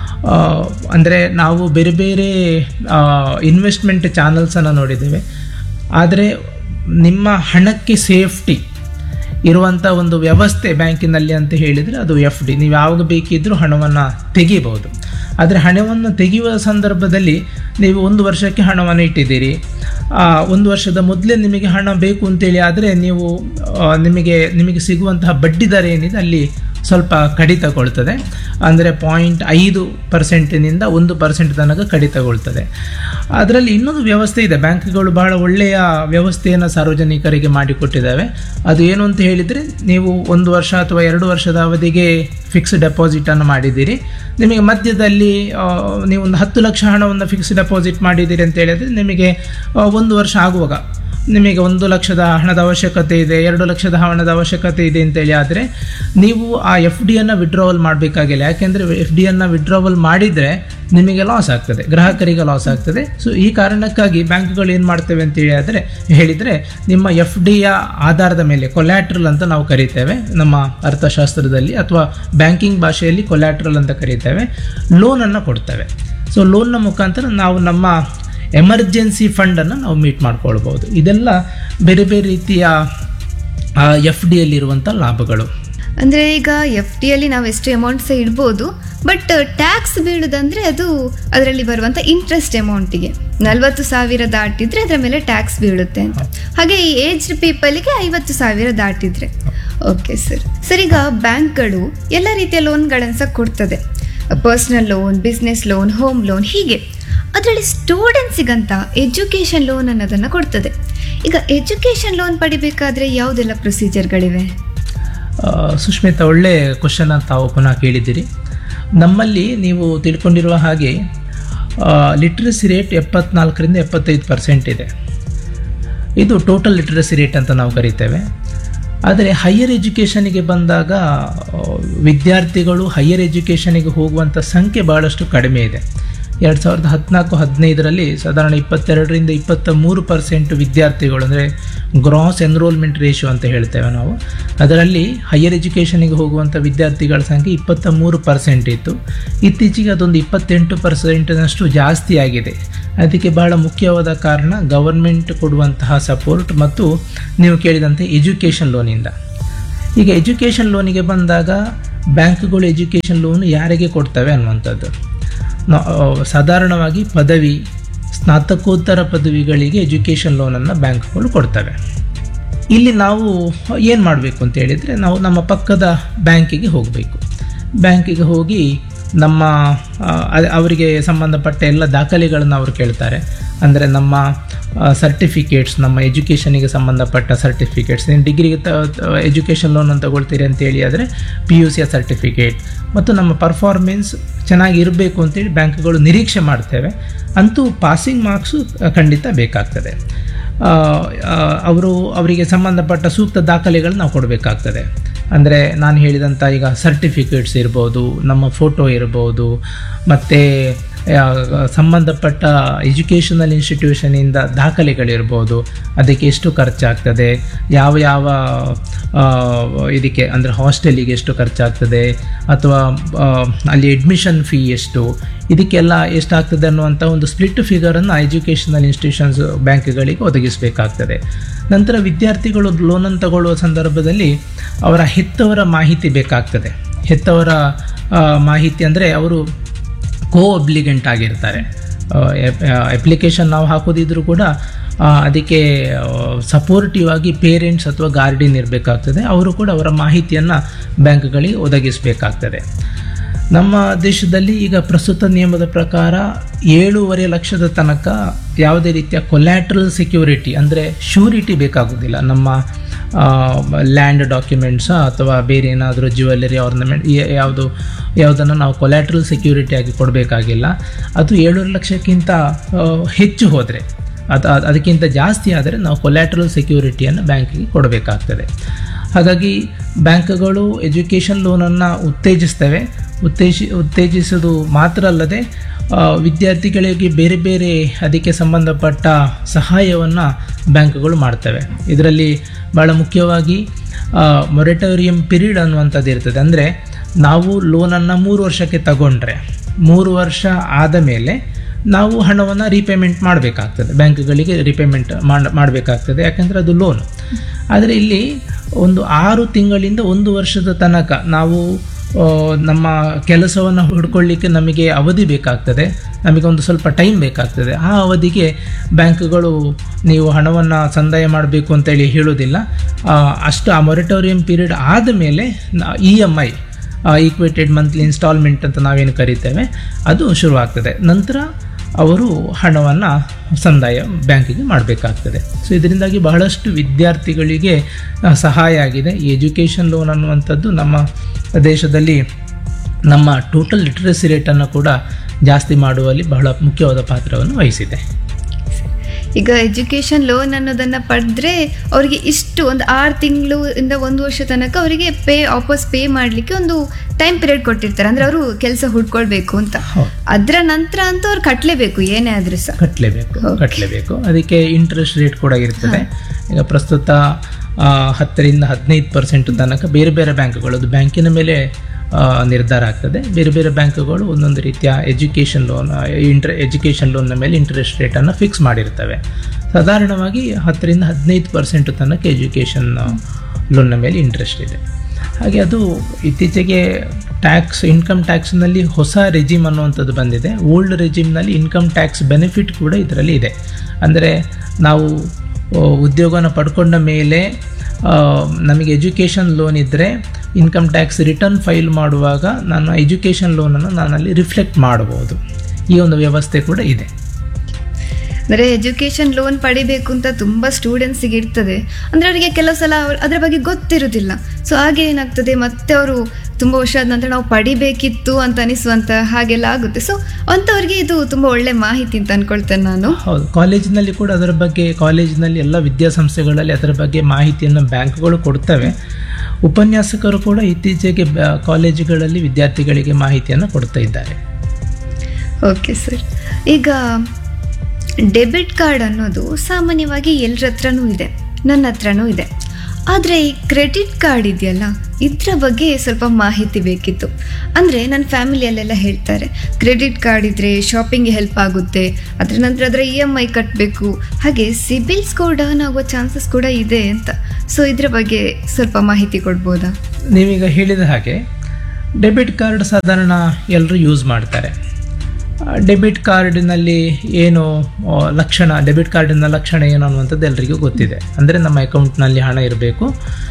ಅಂದರೆ ನಾವು ಬೇರೆ ಬೇರೆ ಇನ್ವೆಸ್ಟ್ಮೆಂಟ್ ಚಾನಲ್ಸನ್ನು ನೋಡಿದ್ದೇವೆ ಆದರೆ ನಿಮ್ಮ ಹಣಕ್ಕೆ ಸೇಫ್ಟಿ ಇರುವಂಥ ಒಂದು ವ್ಯವಸ್ಥೆ ಬ್ಯಾಂಕಿನಲ್ಲಿ ಅಂತ ಹೇಳಿದರೆ ಅದು ಎಫ್ ಡಿ ನೀವು ಯಾವಾಗ ಬೇಕಿದ್ದರೂ ಹಣವನ್ನು ತೆಗಿಬಹುದು ಆದರೆ ಹಣವನ್ನು ತೆಗೆಯುವ ಸಂದರ್ಭದಲ್ಲಿ ನೀವು ಒಂದು ವರ್ಷಕ್ಕೆ ಹಣವನ್ನು ಇಟ್ಟಿದ್ದೀರಿ ಆ, ಒಂದು ವರ್ಷದ ಮೊದಲೇ ನಿಮಗೆ ಹಣ ಬೇಕು ಅಂತೇಳಿ ಆದರೆ ನೀವು ಆ, ನಿಮಗೆ ನಿಮಗೆ ಸಿಗುವಂತಹ ಬಡ್ಡಿ ದರ ಏನಿದೆ ಅಲ್ಲಿ ಸ್ವಲ್ಪ ಕಡಿತಗೊಳ್ತದೆ ಅಂದರೆ ಪಾಯಿಂಟ್ ಐದು ಪರ್ಸೆಂಟಿನಿಂದ ಒಂದು ಪರ್ಸೆಂಟ್ ತನಕ ಕಡಿತಗೊಳ್ತದೆ ಅದರಲ್ಲಿ ಇನ್ನೊಂದು ವ್ಯವಸ್ಥೆ ಇದೆ ಬ್ಯಾಂಕ್ಗಳು ಬಹಳ ಒಳ್ಳೆಯ ವ್ಯವಸ್ಥೆಯನ್ನು ಸಾರ್ವಜನಿಕರಿಗೆ ಮಾಡಿಕೊಟ್ಟಿದ್ದಾವೆ ಅದು ಏನು ಅಂತ ಹೇಳಿದರೆ ನೀವು ಒಂದು ವರ್ಷ ಅಥವಾ ಎರಡು ವರ್ಷದ ಅವಧಿಗೆ ಫಿಕ್ಸ್ ಡೆಪಾಸಿಟನ್ನು ಮಾಡಿದ್ದೀರಿ ನಿಮಗೆ ಮಧ್ಯದಲ್ಲಿ ಆ, ನೀವು ಒಂದು ಹತ್ತು ಲಕ್ಷ ಹಣವನ್ನು ಫಿಕ್ಸ್ ಡೆಪಾಸಿಟ್ ಮಾಡಿದ್ದೀರಿ ಅಂತ ಹೇಳಿದರೆ ನಿಮಗೆ ಆ, ಒಂದು ವರ್ಷ ಆಗುವಾಗ ನಿಮಗೆ ಒಂದು ಲಕ್ಷದ ಹಣದ ಅವಶ್ಯಕತೆ ಇದೆ ಎರಡು ಲಕ್ಷದ ಹಣದ ಅವಶ್ಯಕತೆ ಇದೆ ಅಂತೇಳಿ ಆದರೆ ನೀವು ಆ ಎಫ್ ಡಿಯನ್ನು ವಿಡ್ರಾವಲ್ ಮಾಡಬೇಕಾಗಿಲ್ಲ ಯಾಕೆಂದರೆ ಎಫ್ ಡಿಯನ್ನು ವಿಡ್ರಾವಲ್ ಮಾಡಿದರೆ ನಿಮಗೆ ಲಾಸ್ ಆಗ್ತದೆ ಗ್ರಾಹಕರಿಗೆ ಲಾಸ್ ಆಗ್ತದೆ ಸೊ ಈ ಕಾರಣಕ್ಕಾಗಿ ಬ್ಯಾಂಕ್ಗಳು ಏನು ಮಾಡ್ತೇವೆ ಅಂತ ಹೇಳಿದ್ರೆ ಹೇಳಿದರೆ ನಿಮ್ಮ ಎಫ್ ಡಿಯ ಆಧಾರದ ಮೇಲೆ ಕೊಲ್ಯಾಟ್ರಲ್ ಅಂತ ನಾವು ಕರಿತೇವೆ ನಮ್ಮ ಅರ್ಥಶಾಸ್ತ್ರದಲ್ಲಿ ಅಥವಾ ಬ್ಯಾಂಕಿಂಗ್ ಭಾಷೆಯಲ್ಲಿ ಕೊಲ್ಯಾಟ್ರಲ್ ಅಂತ ಕರಿತೇವೆ ಲೋನನ್ನು ಕೊಡ್ತೇವೆ ಸೊ ಲೋನ್ನ ಮುಖಾಂತರ ನಾವು ನಮ್ಮ ಎಮರ್ಜೆನ್ಸಿ ಫಂಡನ್ನು ನಾವು ಮೀಟ್ ಮಾಡ್ಕೊಳ್ಬೋದು ಇದೆಲ್ಲ ಬೇರೆ ಬೇರೆ ರೀತಿಯ ಎಫ್ ಡಿಯಲ್ಲಿರುವಂಥ ಲಾಭಗಳು ಅಂದರೆ ಈಗ ಎಫ್ ಟಿಯಲ್ಲಿ ನಾವು ಎಷ್ಟು ಅಮೌಂಟ್ ಸಹ ಇಡ್ಬೋದು ಬಟ್ ಟ್ಯಾಕ್ಸ್ ಬೀಳುದಂದ್ರೆ ಅದು ಅದರಲ್ಲಿ ಬರುವಂಥ ಇಂಟ್ರೆಸ್ಟ್ ಅಮೌಂಟಿಗೆ ನಲ್ವತ್ತು ಸಾವಿರ ದಾಟಿದ್ರೆ ಅದರ ಮೇಲೆ ಟ್ಯಾಕ್ಸ್ ಬೀಳುತ್ತೆ ಅಂತ ಹಾಗೆ ಈ ಏಜ್ಡ್ ಪೀಪಲ್ಗೆ ಐವತ್ತು ಸಾವಿರ ದಾಟಿದ್ರೆ ಓಕೆ ಸರ್ ಸರ್ ಈಗ ಬ್ಯಾಂಕ್ಗಳು ಎಲ್ಲ ರೀತಿಯ ಲೋನ್ಗಳನ್ನು ಸಹ ಕೊಡ್ತದೆ personal loan business loan home loan ಹೀಗೆ ಅದರಲ್ಲಿ ಸ್ಟೂಡೆಂಟ್ಸಿಗಂತ ಎಜುಕೇಷನ್ ಲೋನ್ ಅನ್ನೋದನ್ನು ಕೊಡ್ತದೆ ಈಗ ಎಜುಕೇಷನ್ ಲೋನ್ ಪಡಿಬೇಕಾದ್ರೆ ಯಾವುದೆಲ್ಲ ಪ್ರೊಸೀಜರ್ಗಳಿವೆ ಆ, ಸುಷ್ಮಿತಾ ಒಳ್ಳೆ ಕ್ವಶನ್ ಅಂತ ತಾವು ಪುನಃ ಕೇಳಿದ್ದೀರಿ ನಮ್ಮಲ್ಲಿ ನೀವು ತಿಳ್ಕೊಂಡಿರುವ ಹಾಗೆ ಲಿಟ್ರಸಿ ರೇಟ್ ಎಪ್ಪತ್ನಾಲ್ಕರಿಂದ ಎಪ್ಪತ್ತೈದು ಪರ್ಸೆಂಟ್ ಇದೆ ಇದು ಟೋಟಲ್ ಲಿಟ್ರಸಿ ರೇಟ್ ಅಂತ ನಾವು ಕರಿತೇವೆ ಆದರೆ ಹೈಯರ್ ಎಜುಕೇಷನಿಗೆ ಬಂದಾಗ ಆ, ವಿದ್ಯಾರ್ಥಿಗಳು ಹೈಯರ್ ಎಜುಕೇಷನಿಗೆ ಹೋಗುವಂಥ ಸಂಖ್ಯೆ ಭಾಳಷ್ಟು ಕಡಿಮೆ ಇದೆ ಎರಡು ಸಾವಿರದ ಹದಿನಾಲ್ಕು ಹದಿನೈದರಲ್ಲಿ ಸಾಧಾರಣ ಇಪ್ಪತ್ತೆರಡರಿಂದ ಇಪ್ಪತ್ತ ಮೂರು ಪರ್ಸೆಂಟ್ ವಿದ್ಯಾರ್ಥಿಗಳು ಅಂದರೆ ಗ್ರಾಸ್ ಎನ್ರೋಲ್ಮೆಂಟ್ ರೇಷಿಯೋ ಅಂತ ಹೇಳ್ತೇವೆ ನಾವು ಅದರಲ್ಲಿ ಹೈಯರ್ ಎಜುಕೇಷನಿಗೆ ಹೋಗುವಂಥ ವಿದ್ಯಾರ್ಥಿಗಳ ಸಂಖ್ಯೆ ಇಪ್ಪತ್ತ ಮೂರು ಪರ್ಸೆಂಟ್ ಇತ್ತು ಇತ್ತೀಚೆಗೆ ಅದೊಂದು ಇಪ್ಪತ್ತೆಂಟು ಪರ್ಸೆಂಟ್ನಷ್ಟು ಜಾಸ್ತಿ ಆಗಿದೆ ಅದಕ್ಕೆ ಬಹಳ ಮುಖ್ಯವಾದ ಕಾರಣ ಗವರ್ಮೆಂಟ್ ಕೊಡುವಂತಹ ಸಪೋರ್ಟ್ ಮತ್ತು ನೀವು ಕೇಳಿದಂತೆ ಎಜುಕೇಷನ್ ಲೋನಿಂದ ಈಗ ಎಜುಕೇಷನ್ ಲೋನಿಗೆ ಬಂದಾಗ ಬ್ಯಾಂಕ್ಗಳು ಎಜುಕೇಷನ್ ಲೋನ್ ಯಾರಿಗೆ ಕೊಡ್ತವೆ ಅನ್ನುವಂಥದ್ದು ನಾ- ಆ, ಸಾಧಾರಣವಾಗಿ ಪದವಿ ಸ್ನಾತಕೋತ್ತರ ಪದವಿಗಳಿಗೆ ಎಜುಕೇಷನ್ ಲೋನನ್ನು ಬ್ಯಾಂಕ್ಗಳು ಕೊಡ್ತವೆ ಇಲ್ಲಿ ನಾವು ಏನು ಮಾಡಬೇಕು ಅಂತ ಹೇಳಿದರೆ ನಾವು ನಮ್ಮ ಪಕ್ಕದ ಬ್ಯಾಂಕಿಗೆ ಹೋಗಬೇಕು ಬ್ಯಾಂಕಿಗೆ ಹೋಗಿ ನಮ್ಮ ಆ, ಅ- ಅವರಿಗೆ ಸಂಬಂಧಪಟ್ಟ ಎಲ್ಲ ದಾಖಲೆಗಳನ್ನು ಅವರು ಕೇಳ್ತಾರೆ ಅಂದರೆ ನಮ್ಮ ಸರ್ಟಿಫಿಕೇಟ್ಸ್ ನಮ್ಮ ಎಜುಕೇಷನಿಗೆ ಸಂಬಂಧಪಟ್ಟ ಸರ್ಟಿಫಿಕೇಟ್ಸ್ ನೀವು ಡಿಗ್ರಿಗೆ ಎಜುಕೇಷನ್ ಲೋನ್ ಅಂತ ತಗೊಳ್ತೀರಿ ಅಂತೇಳಿ ಆದರೆ ಪಿ ಯು ಸಿಯ ಸರ್ಟಿಫಿಕೇಟ್ ಮತ್ತು ನಮ್ಮ ಪರ್ಫಾರ್ಮೆನ್ಸ್ ಚೆನ್ನಾಗಿ ಇರಬೇಕು ಅಂತೇಳಿ ಬ್ಯಾಂಕ್ಗಳು ನಿರೀಕ್ಷೆ ಮಾಡ್ತೇವೆ ಅಂತೂ ಪಾಸಿಂಗ್ ಮಾರ್ಕ್ಸು ಖಂಡಿತ ಬೇಕಾಗ್ತದೆ ಆ, ಆ, ಅವರು ಅವರಿಗೆ ಸಂಬಂಧಪಟ್ಟ ಸೂಕ್ತ ದಾಖಲೆಗಳು ನಾವು ಕೊಡಬೇಕಾಗ್ತದೆ ಅಂದರೆ ನಾನು ಹೇಳಿದಂಥ ಈಗ ಸರ್ಟಿಫಿಕೇಟ್ಸ್ ಇರ್ಬೋದು ನಮ್ಮ ಫೋಟೋ ಇರ್ಬೋದು ಮತ್ತು ಸಂಬಂಧಪಟ್ಟ ಎಜುಕೇಷನಲ್ ಇನ್ಸ್ಟಿಟ್ಯೂಷನಿಂದ ದಾಖಲೆಗಳಿರ್ಬೋದು ಅದಕ್ಕೆ ಎಷ್ಟು ಖರ್ಚಾಗ್ತದೆ ಯಾವ ಯಾವ ಆ, ಇದಕ್ಕೆ ಅಂದರೆ ಹಾಸ್ಟೆಲಿಗೆ ಎಷ್ಟು ಖರ್ಚಾಗ್ತದೆ ಅಥವಾ ಆ, ಅಲ್ಲಿ ಅಡ್ಮಿಷನ್ ಫೀ ಎಷ್ಟು ಇದಕ್ಕೆಲ್ಲ ಎಷ್ಟಾಗ್ತದೆ ಅನ್ನುವಂಥ ಒಂದು ಸ್ಪ್ಲಿಟ್ ಫಿಗರನ್ನು ಎಜುಕೇಷನಲ್ ಇನ್ಸ್ಟಿಟ್ಯೂಷನ್ಸ್ ಬ್ಯಾಂಕ್ಗಳಿಗೆ ಒದಗಿಸಬೇಕಾಗ್ತದೆ ನಂತರ ವಿದ್ಯಾರ್ಥಿಗಳು ಲೋನನ್ನು ತಗೊಳ್ಳುವ ಸಂದರ್ಭದಲ್ಲಿ ಅವರ ಹೆತ್ತವರ ಮಾಹಿತಿ ಬೇಕಾಗ್ತದೆ ಹೆತ್ತವರ ಆ, ಮಾಹಿತಿ ಅಂದರೆ ಅವರು ಕೋ ಒಬ್ಲಿಗೆಂಟ್ ಆಗಿರ್ತಾರೆ ಅಪ್ಲಿಕೇಶನ್ ನಾವು ಹಾಕೋದಿದ್ರು ಕೂಡ ಆ, ಅದಕ್ಕೆ ಸಪೋರ್ಟಿವ್ ಆಗಿ ಪೇರೆಂಟ್ಸ್ ಅಥವಾ ಗಾರ್ಡಿಯನ್ ಇರಬೇಕಾಗ್ತದೆ ಅವರು ಕೂಡ ಅವರ ಮಾಹಿತಿಯನ್ನು ಬ್ಯಾಂಕ್ಗಳಿಗೆ ಒದಗಿಸಬೇಕಾಗ್ತದೆ ನಮ್ಮ ದೇಶದಲ್ಲಿ ಈಗ ಪ್ರಸ್ತುತ ನಿಯಮದ ಪ್ರಕಾರ ಏಳೂವರೆ ಲಕ್ಷದ ತನಕ ಯಾವುದೇ ರೀತಿಯ ಕೊಲ್ಯಾಟ್ರಲ್ ಸೆಕ್ಯೂರಿಟಿ ಅಂದರೆ ಶ್ಯೂರಿಟಿ ಬೇಕಾಗೋದಿಲ್ಲ ನಮ್ಮ ಲ್ಯಾಂಡ್ ಡಾಕ್ಯುಮೆಂಟ್ಸ ಅಥವಾ ಬೇರೆ ಏನಾದರೂ ಜ್ಯುವೆಲ್ಲರಿ ಆರ್ನಮೆಂಟ್ ಯಾವುದು ಯಾವುದನ್ನು ನಾವು ಕೊಲ್ಯಾಟ್ರಲ್ ಸೆಕ್ಯೂರಿಟಿ ಆಗಿ ಕೊಡಬೇಕಾಗಿಲ್ಲ ಅದು ಏಳೂವರೆ ಲಕ್ಷಕ್ಕಿಂತ ಆ, ಹೆಚ್ಚು ಹೋದರೆ ಅದು ಅದು- ಅದಕ್ಕಿಂತ ಜಾಸ್ತಿ ಆದರೆ ನಾವು ಕೊಲ್ಯಾಟ್ರಲ್ ಸೆಕ್ಯೂರಿಟಿಯನ್ನು ಬ್ಯಾಂಕಿಗೆ ಕೊಡಬೇಕಾಗ್ತದೆ ಹಾಗಾಗಿ ಬ್ಯಾಂಕ್ಗಳು ಎಜುಕೇಷನ್ ಲೋನನ್ನು ಉತ್ತೇಜಿಸ್ತವೆ ಉತ್ತೇಜಿ ಉತ್ತೇಜಿಸೋದು ಮಾತ್ರ ಅಲ್ಲದೆ ಆ, ವಿದ್ಯಾರ್ಥಿಗಳಿಗೆ ಬೇರೆ ಬೇರೆ ಅದಕ್ಕೆ ಸಂಬಂಧಪಟ್ಟ ಸಹಾಯವನ್ನು ಬ್ಯಾಂಕ್ಗಳು ಮಾಡ್ತವೆ ಇದರಲ್ಲಿ ಭಾಳ ಮುಖ್ಯವಾಗಿ ಮೊರೆಟೋರಿಯಂ ಪಿರಿಯಡ್ ಅನ್ನುವಂಥದ್ದು ಇರ್ತದೆ ಅಂದರೆ ನಾವು ಲೋನನ್ನು ಮೂರು ವರ್ಷಕ್ಕೆ ತಗೊಂಡ್ರೆ ಮೂರು ವರ್ಷ ಆದ ಮೇಲೆ ನಾವು ಹಣವನ್ನು ರೀಪೇಮೆಂಟ್ ಮಾಡಬೇಕಾಗ್ತದೆ ಬ್ಯಾಂಕ್ಗಳಿಗೆ ರೀಪೇಮೆಂಟ್ ಮಾಡ ಮಾಡಬೇಕಾಗ್ತದೆ ಯಾಕಂದರೆ ಅದು ಲೋನ್ ಆದರೆ ಇಲ್ಲಿ ಒಂದು ಆರು ತಿಂಗಳಿಂದ ಒಂದು ವರ್ಷದ ತನಕ ನಾವು ಆ, ನಮ್ಮ ಕೆಲಸವನ್ನು ಹುಡ್ಕೊಳ್ಳಿಕ್ಕೆ ನಮಗೆ ಅವಧಿ ಬೇಕಾಗ್ತದೆ ನಮಗೆ ಒಂದು ಸ್ವಲ್ಪ ಟೈಮ್ ಬೇಕಾಗ್ತದೆ ಆ ಅವಧಿಗೆ ಬ್ಯಾಂಕ್ಗಳು ನೀವು ಹಣವನ್ನು ಸಂದಾಯ ಮಾಡಬೇಕು ಅಂತೇಳಿ ಹೇಳೋದಿಲ್ಲ ಆ, ಅಷ್ಟು ಆ ಮೊರಿಟೋರಿಯಂ ಪೀರಿಯಡ್ ಆದ ಮೇಲೆ E M I equated monthly instalment ಅಂತ ನಾವೇನು ಕರಿತೇವೆ ಅದು ಶುರುವಾಗ್ತದೆ ನಂತರ ಅವರು ಹಣವನ್ನು ಸಂದಾಯ ಬ್ಯಾಂಕಿಗೆ ಮಾಡಬೇಕಾಗ್ತದೆ ಸೊ ಇದರಿಂದಾಗಿ ಬಹಳಷ್ಟು ವಿದ್ಯಾರ್ಥಿಗಳಿಗೆ ಆ, ಸಹಾಯ ಆಗಿದೆ ಈ ಎಜುಕೇಷನ್ ಲೋನ್ ಅನ್ನುವಂಥದ್ದು ನಮ್ಮ ದೇಶದಲ್ಲಿ ನಮ್ಮ ಟೋಟಲ್ ಲಿಟ್ರಸಿ ರೇಟನ್ನು ಕೂಡ ಜಾಸ್ತಿ ಮಾಡುವಲ್ಲಿ ಬಹಳ ಮುಖ್ಯವಾದ ಪಾತ್ರವನ್ನು ವಹಿಸಿದೆ ಈಗ ಎಜುಕೇಶನ್ ಲೋನ್ ಅನ್ನೋದನ್ನ ಪಡೆದ್ರೆ ಅವರಿಗೆ ಇಷ್ಟು ಒಂದು ಆರು ತಿಂಗಳು ಇಂದ ಒಂದು ವರ್ಷ ತನಕ ಅವರಿಗೆ ಪೇ ವಾಪಸ್ ಪೇ ಮಾಡಲಿಕ್ಕೆ ಒಂದು ಟೈಮ್ ಪೀರಿಯಡ್ ಕೊಟ್ಟಿರ್ತಾರೆ ಅಂದ್ರೆ ಅವರು ಕೆಲಸ ಹುಡ್ಕೊಳ್ಬೇಕು ಅಂತ ಹೌದು ಅದರ ನಂತರ ಅಂತೂ ಅವ್ರು ಕಟ್ಟಲೇಬೇಕು ಏನೇ ಆದ್ರೂ ಸಹ ಕಟ್ಟಲೇಬೇಕು Okay. ಕಟ್ಟಲೇಬೇಕು ಅದಕ್ಕೆ ಇಂಟ್ರೆಸ್ಟ್ ರೇಟ್ ಕೂಡ ಇರ್ತದೆ ಈಗ ಪ್ರಸ್ತುತ ಆ, ಹತ್ತರಿಂದ ಹದಿನೈದು ಪರ್ಸೆಂಟ್ ತನಕ ಬೇರೆ ಬೇರೆ ಬ್ಯಾಂಕ್ಗಳು ಅದು ಬ್ಯಾಂಕಿನ ಮೇಲೆ ಆ, ನಿರ್ಧಾರ ಆಗ್ತದೆ ಬೇರೆ ಬೇರೆ ಬ್ಯಾಂಕ್ಗಳು ಒಂದೊಂದು ರೀತಿಯ ಎಜುಕೇಷನ್ ಲೋನ್ ಇಂಟ್ರ ಎಜುಕೇಷನ್ ಲೋನ್ನ ಮೇಲೆ ಇಂಟ್ರೆಸ್ಟ್ ರೇಟನ್ನು ಫಿಕ್ಸ್ ಮಾಡಿರ್ತವೆ ಸಾಧಾರಣವಾಗಿ ಹತ್ತರಿಂದ ಹದಿನೈದು ಪರ್ಸೆಂಟ್ ತನಕ ಎಜುಕೇಷನ್ ಲೋನ್ನ ಮೇಲೆ ಇಂಟ್ರೆಸ್ಟ್ ಇದೆ ಹಾಗೆ ಅದು ಇತ್ತೀಚೆಗೆ ಟ್ಯಾಕ್ಸ್ ಇನ್ಕಮ್ ಟ್ಯಾಕ್ಸ್ನಲ್ಲಿ ಹೊಸ ರೆಜಿಮ್ ಅನ್ನುವಂಥದ್ದು ಬಂದಿದೆ ಓಲ್ಡ್ ರೆಜಿಮ್ನಲ್ಲಿ ಇನ್ಕಮ್ ಟ್ಯಾಕ್ಸ್ ಬೆನಿಫಿಟ್ ಕೂಡ ಇದರಲ್ಲಿ ಇದೆ ಅಂದರೆ ನಾವು ಆ, ಉದ್ಯೋಗನ ಪಡ್ಕೊಂಡ ಮೇಲೆ ಆ, ನಮಗೆ ಎಜುಕೇಷನ್ ಲೋನ್ ಇದ್ದರೆ ಇನ್ಕಮ್ ಟ್ಯಾಕ್ಸ್ ರಿಟರ್ನ್ ಫೈಲ್ ಮಾಡುವಾಗ ನಾನು ಎಜುಕೇಷನ್ ಲೋನನ್ನು ನಾನಲ್ಲಿ ರಿಫ್ಲೆಕ್ಟ್ ಮಾಡಬಹುದು ಈ ಒಂದು ವ್ಯವಸ್ಥೆ ಕೂಡ ಇದೆ ಅಂದರೆ ಎಜುಕೇಶನ್ ಲೋನ್ ಪಡಿಬೇಕು ಅಂತ ತುಂಬ ಸ್ಟೂಡೆಂಟ್ಸಿಗೆ ಇರ್ತದೆ ಅಂದರೆ ಅವರಿಗೆ ಕೆಲವು ಸಲ ಅವ್ರ್- ಅದ್ರ ಬಗ್ಗೆ ಗೊತ್ತಿರೋದಿಲ್ಲ ಸೊ ಹಾಗೆ ಏನಾಗ್ತದೆ ಮತ್ತೆ ಅವರು ತುಂಬ ವರ್ಷ ಆದ ನಂತರ ನಾವು ಪಡಿಬೇಕಿತ್ತು ಅಂತ ಅನಿಸುವಂತ ಹಾಗೆಲ್ಲ ಆಗುತ್ತೆ ಸೊ ಅಂಥವ್ರಿಗೆ ಇದು ತುಂಬ ಒಳ್ಳೆ ಮಾಹಿತಿ ಅಂತ ಅನ್ಕೊಳ್ತೇನೆ ನಾನು ಹೌದು ಕಾಲೇಜಿನಲ್ಲಿ ಕೂಡ ಅದರ ಬಗ್ಗೆ ಕಾಲೇಜಿನಲ್ಲಿ ಎಲ್ಲ ವಿದ್ಯಾಸಂಸ್ಥೆಗಳಲ್ಲಿ ಅದರ ಬಗ್ಗೆ ಮಾಹಿತಿಯನ್ನು ಬ್ಯಾಂಕ್ಗಳು ಕೊಡ್ತವೆ ಉಪನ್ಯಾಸಕರು ಕೂಡ ಇತ್ತೀಚೆಗೆ ಬ್ಯಾ- ಕಾಲೇಜುಗಳಲ್ಲಿ ವಿದ್ಯಾರ್ಥಿಗಳಿಗೆ ಮಾಹಿತಿಯನ್ನು ಕೊಡ್ತಾ ಇದ್ದಾರೆ ಓಕೆ ಸರ್ ಈಗ ಡೆಬಿಟ್ ಕಾರ್ಡ್ ಅನ್ನೋದು ಸಾಮಾನ್ಯವಾಗಿ ಎಲ್ಲರ ಹತ್ರನೂ ಇದೆ ನನ್ನ ಹತ್ರನೂ ಇದೆ ಆದರೆ ಈ ಕ್ರೆಡಿಟ್ ಕಾರ್ಡ್ ಇದೆಯಲ್ಲ ಇದರ ಬಗ್ಗೆ ಸ್ವಲ್ಪ ಮಾಹಿತಿ ಬೇಕಿತ್ತು ಅಂದರೆ ನನ್ನ ಫ್ಯಾಮಿಲಿಯಲ್ಲೆಲ್ಲ ಹೇಳ್ತಾರೆ ಕ್ರೆಡಿಟ್ ಕಾರ್ಡ್ ಇದ್ದರೆ ಶಾಪಿಂಗ್ಗೆ ಹೆಲ್ಪ್ ಆಗುತ್ತೆ ಅದರ ನಂತರ ಅದರ ಇ ಎಮ್ ಐ ಕಟ್ಟಬೇಕು ಹಾಗೆ ಸಿಬಿಲ್ ಸ್ಕೋರ್ ಡೌನ್ ಆಗುವ ಚಾನ್ಸಸ್ ಕೂಡ ಇದೆ ಅಂತ ಸೊ ಇದ್ರ ಬಗ್ಗೆ ಸ್ವಲ್ಪ ಮಾಹಿತಿ ಕೊಡ್ಬೋದಾ ನೀವೀಗ ಹೇಳಿದ ಹಾಗೆ ಡೆಬಿಟ್ ಕಾರ್ಡ್ ಸಾಧಾರಣ ಎಲ್ಲರೂ ಯೂಸ್ ಮಾಡ್ತಾರೆ ಡೆಬಿಟ್ ಕಾರ್ಡಿನಲ್ಲಿ ಏನು ಆ, ಲಕ್ಷಣ ಡೆಬಿಟ್ ಕಾರ್ಡಿನ ಲಕ್ಷಣ ಏನು ಅನ್ನುವಂಥದ್ದು ಎಲ್ರಿಗೂ ಗೊತ್ತಿದೆ ಅಂದರೆ ನಮ್ಮ ಅಕೌಂಟ್ನಲ್ಲಿ ಹಣ ಇರಬೇಕು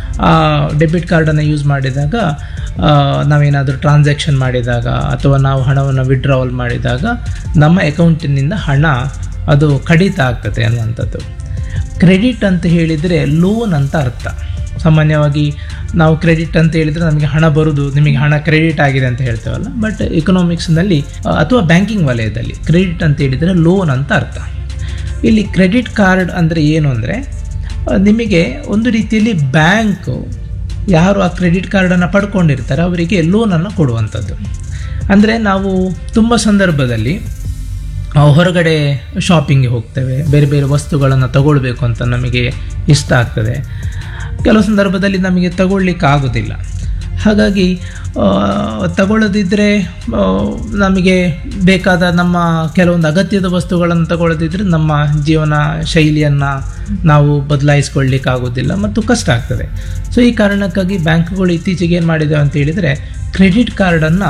ಡೆಬಿಟ್ ಕಾರ್ಡನ್ನು ಯೂಸ್ ಮಾಡಿದಾಗ ಆ, ನಾವೇನಾದರೂ ಟ್ರಾನ್ಸಾಕ್ಷನ್ ಮಾಡಿದಾಗ ಅಥವಾ ನಾವು ಹಣವನ್ನು ವಿಡ್ರಾವಲ್ ಮಾಡಿದಾಗ ನಮ್ಮ ಅಕೌಂಟಿನಿಂದ ಹಣ ಅದು ಕಡಿತ ಆಗ್ತದೆ ಅನ್ನುವಂಥದ್ದು ಕ್ರೆಡಿಟ್ ಅಂತ ಹೇಳಿದರೆ ಲೋನ್ ಅಂತ ಅರ್ಥ ಸಾಮಾನ್ಯವಾಗಿ ನಾವು ಕ್ರೆಡಿಟ್ ಅಂತ ಹೇಳಿದರೆ ನಮಗೆ ಹಣ ಬರುವುದು ನಿಮಗೆ ಹಣ ಕ್ರೆಡಿಟ್ ಆಗಿದೆ ಅಂತ ಹೇಳ್ತೇವಲ್ಲ ಬಟ್ ಎಕನಾಮಿಕ್ಸ್ನಲ್ಲಿ ಅಥವಾ ಬ್ಯಾಂಕಿಂಗ್ ವಲಯದಲ್ಲಿ ಕ್ರೆಡಿಟ್ ಅಂತ ಹೇಳಿದರೆ ಲೋನ್ ಅಂತ ಅರ್ಥ ಇಲ್ಲಿ ಕ್ರೆಡಿಟ್ ಕಾರ್ಡ್ ಅಂದರೆ ಏನು ಅಂದರೆ ನಿಮಗೆ ಒಂದು ರೀತಿಯಲ್ಲಿ ಬ್ಯಾಂಕು ಯಾರು ಆ ಕ್ರೆಡಿಟ್ ಕಾರ್ಡನ್ನು ಪಡ್ಕೊಂಡಿರ್ತಾರೆ ಅವರಿಗೆ ಲೋನನ್ನು ಕೊಡುವಂಥದ್ದು ಅಂದರೆ ನಾವು ತುಂಬ ಸಂದರ್ಭದಲ್ಲಿ ಆ, ಹೊರಗಡೆ ಶಾಪಿಂಗ್ಗೆ ಹೋಗ್ತೇವೆ ಬೇರೆ ಬೇರೆ ವಸ್ತುಗಳನ್ನು ತಗೊಳ್ಬೇಕು ಅಂತ ನಮಗೆ ಇಷ್ಟ ಆಗ್ತದೆ ಕೆಲವು ಸಂದರ್ಭದಲ್ಲಿ ನಮಗೆ ತಗೊಳ್ಲಿಕ್ಕೆ ಆಗೋದಿಲ್ಲ ಹಾಗಾಗಿ ಆ, ತಗೊಳ್ಳದಿದ್ದರೆ ಆ, ನಮಗೆ ಬೇಕಾದ ನಮ್ಮ ಕೆಲವೊಂದು ಅಗತ್ಯದ ವಸ್ತುಗಳನ್ನು ತಗೊಳ್ಳದಿದ್ದರೆ ನಮ್ಮ ಜೀವನ ಶೈಲಿಯನ್ನು ನಾವು ಬದಲಾಯಿಸ್ಕೊಳ್ಳಿಕ್ಕೆ ಆಗೋದಿಲ್ಲ ಮತ್ತು ಕಷ್ಟ ಆಗ್ತದೆ ಸೊ ಈ ಕಾರಣಕ್ಕಾಗಿ ಬ್ಯಾಂಕ್ಗಳು ಇತ್ತೀಚೆಗೆ ಏನು ಮಾಡಿದ್ದಾವೆ ಅಂತ ಹೇಳಿದರೆ ಕ್ರೆಡಿಟ್ ಕಾರ್ಡನ್ನು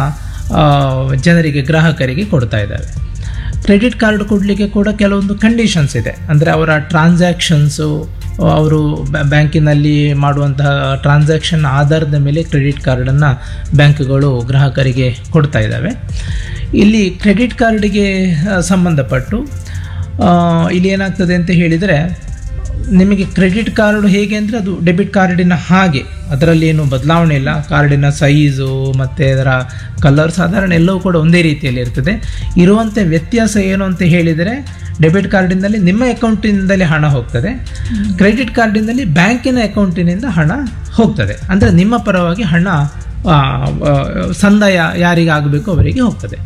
ಜನರಿಗೆ ಗ್ರಾಹಕರಿಗೆ ಕೊಡ್ತಾ ಇದ್ದಾವೆ ಕ್ರೆಡಿಟ್ ಕಾರ್ಡ್ ಕೊಡಲಿಕ್ಕೆ ಕೂಡ ಕೆಲವೊಂದು ಕಂಡೀಷನ್ಸ್ ಇದೆ ಅಂದರೆ ಅವರ ಟ್ರಾನ್ಸಾಕ್ಷನ್ಸು ಅವರು ಬ್ಯಾಂಕಿನಲ್ಲಿ ಮಾಡುವಂತಹ ಟ್ರಾನ್ಸಾಕ್ಷನ್ ಆಧಾರದ ಮೇಲೆ ಕ್ರೆಡಿಟ್ ಕಾರ್ಡನ್ನು ಬ್ಯಾಂಕ್ಗಳು ಗ್ರಾಹಕರಿಗೆ ಕೊಡ್ತಾ ಇದ್ದಾವೆ ಇಲ್ಲಿ ಕ್ರೆಡಿಟ್ ಕಾರ್ಡಿಗೆ ಆ, ಸಂಬಂಧಪಟ್ಟು ಆ, ಇಲ್ಲಿ ಏನಾಗ್ತದೆ ಅಂತ ಹೇಳಿದರೆ ನಿಮಗೆ ಕ್ರೆಡಿಟ್ ಕಾರ್ಡ್ ಹೇಗೆ ಅಂದರೆ ಅದು ಡೆಬಿಟ್ ಕಾರ್ಡಿನ ಹಾಗೆ ಅದರಲ್ಲಿ ಏನು ಬದಲಾವಣೆ ಇಲ್ಲ ಕಾರ್ಡಿನ ಸೈಜು ಮತ್ತು ಅದರ ಕಲರ್ ಸಾಧಾರಣ ಎಲ್ಲವೂ ಕೂಡ ಒಂದೇ ರೀತಿಯಲ್ಲಿ ಇರ್ತದೆ ಇರುವಂಥ ವ್ಯತ್ಯಾಸ ಏನು ಅಂತ ಹೇಳಿದರೆ ಡೆಬಿಟ್ ಕಾರ್ಡಿನಲ್ಲಿ ನಿಮ್ಮ ಅಕೌಂಟಿನಿಂದಲೇ ಹಣ ಹೋಗ್ತದೆ ಕ್ರೆಡಿಟ್ ಕಾರ್ಡಿನಲ್ಲಿ ಬ್ಯಾಂಕಿನ ಅಕೌಂಟಿನಿಂದ ಹಣ ಹೋಗ್ತದೆ ಅಂದರೆ ನಿಮ್ಮ ಪರವಾಗಿ ಹಣ ಆ, ಆ, ಸಂದಾಯ ಯಾರಿಗೆ ಆಗಬೇಕು ಅವರಿಗೆ ಹೋಗ್ತದೆ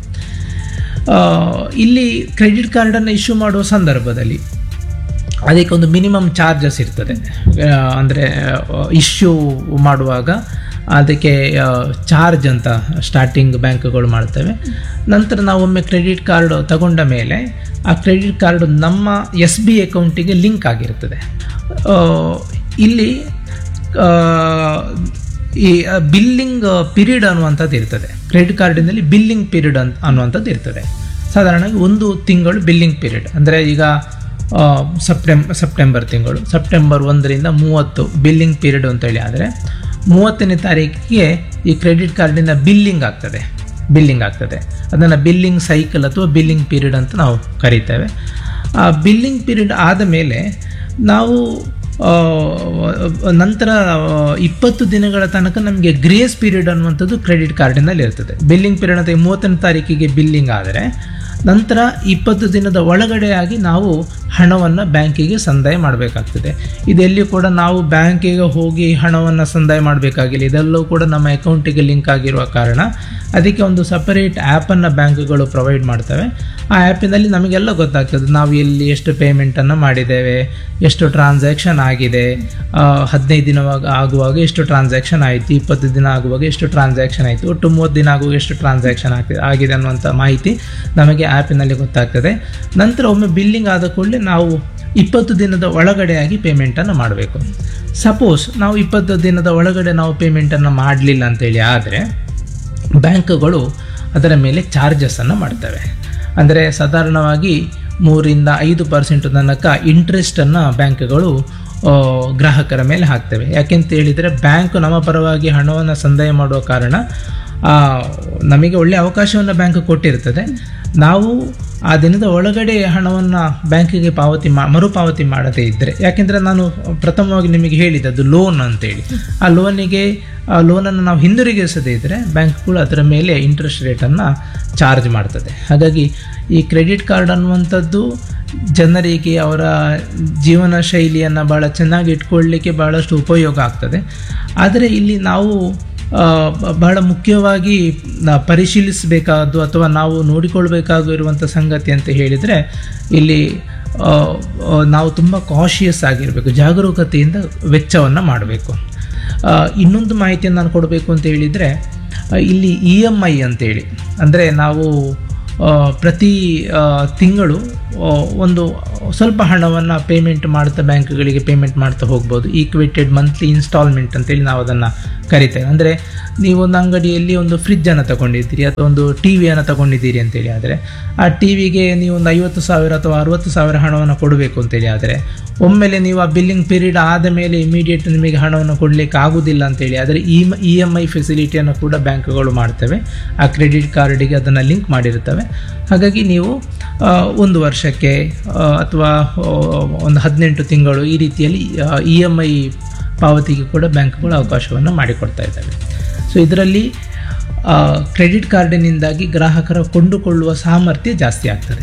ಆ, ಇಲ್ಲಿ ಕ್ರೆಡಿಟ್ ಕಾರ್ಡನ್ನು ಇಶ್ಯೂ ಮಾಡುವ ಸಂದರ್ಭದಲ್ಲಿ ಅದಕ್ಕೆ ಒಂದು ಮಿನಿಮಮ್ ಚಾರ್ಜಸ್ ಇರ್ತದೆ ಅಂದರೆ ಇಶ್ಯೂ ಮಾಡುವಾಗ ಅದಕ್ಕೆ ಚಾರ್ಜ್ ಅಂತ ಸ್ಟಾರ್ಟಿಂಗ್ ಬ್ಯಾಂಕ್ಗಳು ಮಾಡ್ತವೆ ನಂತರ ನಾವು ಒಮ್ಮೆ ಕ್ರೆಡಿಟ್ ಕಾರ್ಡ್ ತಗೊಂಡ ಮೇಲೆ ಆ ಕ್ರೆಡಿಟ್ ಕಾರ್ಡ್ ನಮ್ಮ ಎಸ್ ಬಿ ಅಕೌಂಟಿಗೆ ಲಿಂಕ್ ಆಗಿರ್ತದೆ ಆ, ಇಲ್ಲಿ ಆ, ಈ ಬಿಲ್ಲಿಂಗ್ ಪೀರಿಯಡ್ ಅನ್ನುವಂಥದ್ದು ಇರ್ತದೆ ಕ್ರೆಡಿಟ್ ಕಾರ್ಡಿನಲ್ಲಿ ಬಿಲ್ಲಿಂಗ್ ಪೀರಿಯಡ್ ಅಂತ ಅನ್ನುವಂಥದ್ದು ಇರ್ತದೆ ಸಾಧಾರಣವಾಗಿ ಒಂದು ತಿಂಗಳು ಬಿಲ್ಲಿಂಗ್ ಪೀರಿಯಡ್ ಅಂದರೆ ಈಗ ಆ, ಸೆಪ್ಟೆಂಬ್ ಸೆಪ್ಟೆಂಬರ್ ತಿಂಗಳು ಸೆಪ್ಟೆಂಬರ್ ಒಂದರಿಂದ ಮೂವತ್ತು ಬಿಲ್ಲಿಂಗ್ ಪೀರಿಯಡ್ ಅಂತೇಳಿ ಆದರೆ ಮೂವತ್ತನೇ ತಾರೀಕಿಗೆ ಈ ಕ್ರೆಡಿಟ್ ಕಾರ್ಡಿನ ಬಿಲ್ಲಿಂಗ್ ಆಗ್ತದೆ ಬಿಲ್ಲಿಂಗ್ ಆಗ್ತದೆ ಅದನ್ನು ಬಿಲ್ಲಿಂಗ್ ಸೈಕಲ್ ಅಥವಾ ಬಿಲ್ಲಿಂಗ್ ಪೀರಿಯಡ್ ಅಂತ ನಾವು ಕರಿತೇವೆ ಆ ಬಿಲ್ಲಿಂಗ್ ಪೀರಿಯಡ್ ಆದ ಮೇಲೆ ನಾವು ಆ, ನಂತರ ಆ, ಇಪ್ಪತ್ತು ದಿನಗಳ ತನಕ ನಮಗೆ ಗ್ರೇಸ್ ಪೀರಿಯಡ್ ಅನ್ನುವಂಥದ್ದು ಕ್ರೆಡಿಟ್ ಕಾರ್ಡಿನಲ್ಲಿ ಇರ್ತದೆ ಬಿಲ್ಲಿಂಗ್ ಪೀರಿಯಡ್ ಅಂತ ಮೂವತ್ತನೇ ತಾರೀಕಿಗೆ ಬಿಲ್ಲಿಂಗ್ ಆದರೆ ನಂತರ ಇಪ್ಪತ್ತು ದಿನದ ಒಳಗಡೆಯಾಗಿ ನಾವು ಹಣವನ್ನು ಬ್ಯಾಂಕಿಗೆ ಸಂದಾಯ ಮಾಡಬೇಕಾಗ್ತದೆ ಇದೆಲ್ಲಿ ಕೂಡ ನಾವು ಬ್ಯಾಂಕಿಗೆ ಹೋಗಿ ಹಣವನ್ನು ಸಂದಾಯ ಮಾಡಬೇಕಾಗಿಲ್ಲ ಇದೆಲ್ಲವೂ ಕೂಡ ನಮ್ಮ ಅಕೌಂಟಿಗೆ ಲಿಂಕ್ ಆಗಿರುವ ಕಾರಣ ಅದಕ್ಕೆ ಒಂದು ಸಪರೇಟ್ ಆ್ಯಪನ್ನು ಬ್ಯಾಂಕ್ಗಳು ಪ್ರೊವೈಡ್ ಮಾಡ್ತವೆ ಆ ಆ್ಯಪಿನಲ್ಲಿ ನಮಗೆಲ್ಲ ಗೊತ್ತಾಗ್ತದೆ ನಾವು ಎಲ್ಲಿ ಎಷ್ಟು ಪೇಮೆಂಟನ್ನು ಮಾಡಿದ್ದೇವೆ ಎಷ್ಟು ಟ್ರಾನ್ಸಾಕ್ಷನ್ ಆಗಿದೆ ಆ, ಹದಿನೈದು ದಿನವಾಗ ಆಗುವಾಗ ಎಷ್ಟು ಟ್ರಾನ್ಸಾಕ್ಷನ್ ಆಯಿತು ಇಪ್ಪತ್ತು ದಿನ ಆಗುವಾಗ ಎಷ್ಟು ಟ್ರಾನ್ಸಾಕ್ಷನ್ ಆಯಿತು ಒಟ್ಟು ಮೂವತ್ತು ದಿನ ಆಗುವಾಗ ಎಷ್ಟು ಟ್ರಾನ್ಸಾಕ್ಷನ್ ಆಗ್ತದೆ ಆಗಿದೆ ಅನ್ನುವಂಥ ಮಾಹಿತಿ ನಮಗೆ ಆ್ಯಪಿನಲ್ಲಿ ಗೊತ್ತಾಗ್ತದೆ ನಂತರ ಒಮ್ಮೆ ಬಿಲ್ಲಿಂಗ್ ಆದ ಕೂಡಲೇ ನಾವು ಇಪ್ಪತ್ತು ದಿನದ ಒಳಗಡೆಯಾಗಿ ಪೇಮೆಂಟನ್ನು ಮಾಡಬೇಕು ಸಪೋಸ್ ನಾವು ಇಪ್ಪತ್ತು ದಿನದ ಒಳಗಡೆ ನಾವು ಪೇಮೆಂಟನ್ನು ಮಾಡಲಿಲ್ಲ ಅಂತೇಳಿ ಆದರೆ ಬ್ಯಾಂಕ್ಗಳು ಅದರ ಮೇಲೆ ಚಾರ್ಜಸನ್ನು ಮಾಡ್ತವೆ ಅಂದರೆ ಸಾಧಾರಣವಾಗಿ ಮೂರಿಂದ ಐದು ಪರ್ಸೆಂಟ್ ತನಕ ಇಂಟ್ರೆಸ್ಟನ್ನು ಬ್ಯಾಂಕ್ಗಳು ಆ, ಗ್ರಾಹಕರ ಮೇಲೆ ಹಾಕ್ತವೆ ಯಾಕೆಂತ ಹೇಳಿದರೆ ಬ್ಯಾಂಕ್ ನಮ್ಮ ಪರವಾಗಿ ಹಣವನ್ನು ಸಂದಾಯ ಮಾಡುವ ಕಾರಣ ಆ, ನಮಗೆ ಒಳ್ಳೆಯ ಅವಕಾಶವನ್ನು ಬ್ಯಾಂಕ್ ಕೊಟ್ಟಿರ್ತದೆ ನಾವು ಆ ದಿನದ ಒಳಗಡೆ ಹಣವನ್ನು ಬ್ಯಾಂಕಿಗೆ ಪಾವತಿ ಮಾ ಮರುಪಾವತಿ ಮಾಡದೇ ಇದ್ದರೆ ಯಾಕೆಂದರೆ ನಾನು ಪ್ರಥಮವಾಗಿ ನಿಮಗೆ ಹೇಳಿದ್ದು ಲೋನ್ ಅಂತೇಳಿ ಆ ಲೋನಿಗೆ ಆ ಲೋನನ್ನು ನಾವು ಹಿಂದಿರುಗಿಸದೇ ಇದ್ದರೆ ಬ್ಯಾಂಕ್ಗಳು ಅದರ ಮೇಲೆ ಇಂಟ್ರೆಸ್ಟ್ ರೇಟನ್ನು ಚಾರ್ಜ್ ಮಾಡ್ತದೆ ಹಾಗಾಗಿ ಈ ಕ್ರೆಡಿಟ್ ಕಾರ್ಡ್ ಅನ್ನುವಂಥದ್ದು ಜನರಿಗೆ ಅವರ ಜೀವನ ಶೈಲಿಯನ್ನು ಭಾಳ ಚೆನ್ನಾಗಿ ಇಟ್ಕೊಳ್ಳಿಕ್ಕೆ ಭಾಳಷ್ಟು ಉಪಯೋಗ ಆಗ್ತದೆ ಆದರೆ ಇಲ್ಲಿ ನಾವು ಆ, ಬ- ಬಹಳ ಮುಖ್ಯವಾಗಿ ನಾ ಪರಿಶೀಲಿಸಬೇಕಾದ್ದು ಅಥವಾ ನಾವು ನೋಡಿಕೊಳ್ಬೇಕಾಗಿರುವಂಥ ಸಂಗತಿ ಅಂತ ಹೇಳಿದರೆ ಇಲ್ಲಿ ಆ, ಆ, ನಾವು ತುಂಬ ಕಾಶಿಯಸ್ ಆಗಿರಬೇಕು ಜಾಗರೂಕತೆಯಿಂದ ವೆಚ್ಚವನ್ನು ಮಾಡಬೇಕು ಇನ್ನೊಂದು ಮಾಹಿತಿಯನ್ನು ನಾನು ಕೊಡಬೇಕು ಅಂತ ಹೇಳಿದರೆ ಆ, ಇಲ್ಲಿ ಇ ಎಮ್ ಐ ಅಂತೇಳಿ ಅಂದರೆ ನಾವು ಆ, ಪ್ರತಿ ಆ, ತಿಂಗಳು ಆ, ಒಂದು ಸ್ವಲ್ಪ ಹಣವನ್ನು ಪೇಮೆಂಟ್ ಮಾಡ್ತಾ ಬ್ಯಾಂಕ್ಗಳಿಗೆ ಪೇಮೆಂಟ್ ಮಾಡ್ತಾ ಹೋಗ್ಬೋದು ಈಕ್ವೇಟೆಡ್ ಮಂತ್ಲಿ ಇನ್ಸ್ಟಾಲ್ಮೆಂಟ್ ಅಂತೇಳಿ ನಾವು ಅದನ್ನು ಕರಿತೇವೆ ಅಂದರೆ ನೀವು ಒಂದು ಅಂಗಡಿಯಲ್ಲಿ ಒಂದು ಫ್ರಿಜ್ಜನ್ನು ತಗೊಂಡಿದ್ದೀರಿ ಅಥವಾ ಒಂದು ಟಿ ವಿಯನ್ನು ತಗೊಂಡಿದ್ದೀರಿ ಅಂತೇಳಿ ಆದರೆ ಆ ಟಿ ವಿಗೆ ನೀವು ಒಂದು ಐವತ್ತು ಸಾವಿರ ಅಥವಾ ಅರುವತ್ತು ಸಾವಿರ ಹಣವನ್ನು ಕೊಡಬೇಕು ಅಂತೇಳಿ ಆದರೆ ಒಮ್ಮೆಲೆ ನೀವು ಆ ಬಿಲ್ಲಿಂಗ್ ಪೀರಿಯಡ್ ಆದ ಮೇಲೆ ಇಮಿಡಿಯೇಟ್ ನಿಮಗೆ ಹಣವನ್ನು ಕೊಡಲಿಕ್ಕೆ ಆಗುವುದಿಲ್ಲ ಅಂತೇಳಿ ಆದರೆ ಇ ಇ ಎಮ್ ಐ ಫೆಸಿಲಿಟಿಯನ್ನು ಕೂಡ ಬ್ಯಾಂಕ್ಗಳು ಮಾಡ್ತವೆ ಆ ಕ್ರೆಡಿಟ್ ಕಾರ್ಡಿಗೆ ಅದನ್ನು ಲಿಂಕ್ ಮಾಡಿರ್ತವೆ ಹಾಗಾಗಿ ನೀವು ಆ, ಒಂದು ವರ್ಷಕ್ಕೆ ಆ, ಅಥವಾ ಆ, ಒಂದು ಹದಿನೆಂಟು ತಿಂಗಳು ಈ ರೀತಿಯಲ್ಲಿ ಇ ಎಮ್ ಐ ಪಾವತಿಗೆ ಕೂಡ ಬ್ಯಾಂಕ್ಗಳು ಅವಕಾಶವನ್ನು ಮಾಡಿಕೊಡ್ತಾ ಇದ್ದಾವೆ ಸೊ ಇದರಲ್ಲಿ ಕ್ರೆಡಿಟ್ ಕಾರ್ಡಿನಿಂದಾಗಿ ಗ್ರಾಹಕರ ಕೊಂಡುಕೊಳ್ಳುವ ಸಾಮರ್ಥ್ಯ ಜಾಸ್ತಿ ಆಗ್ತದೆ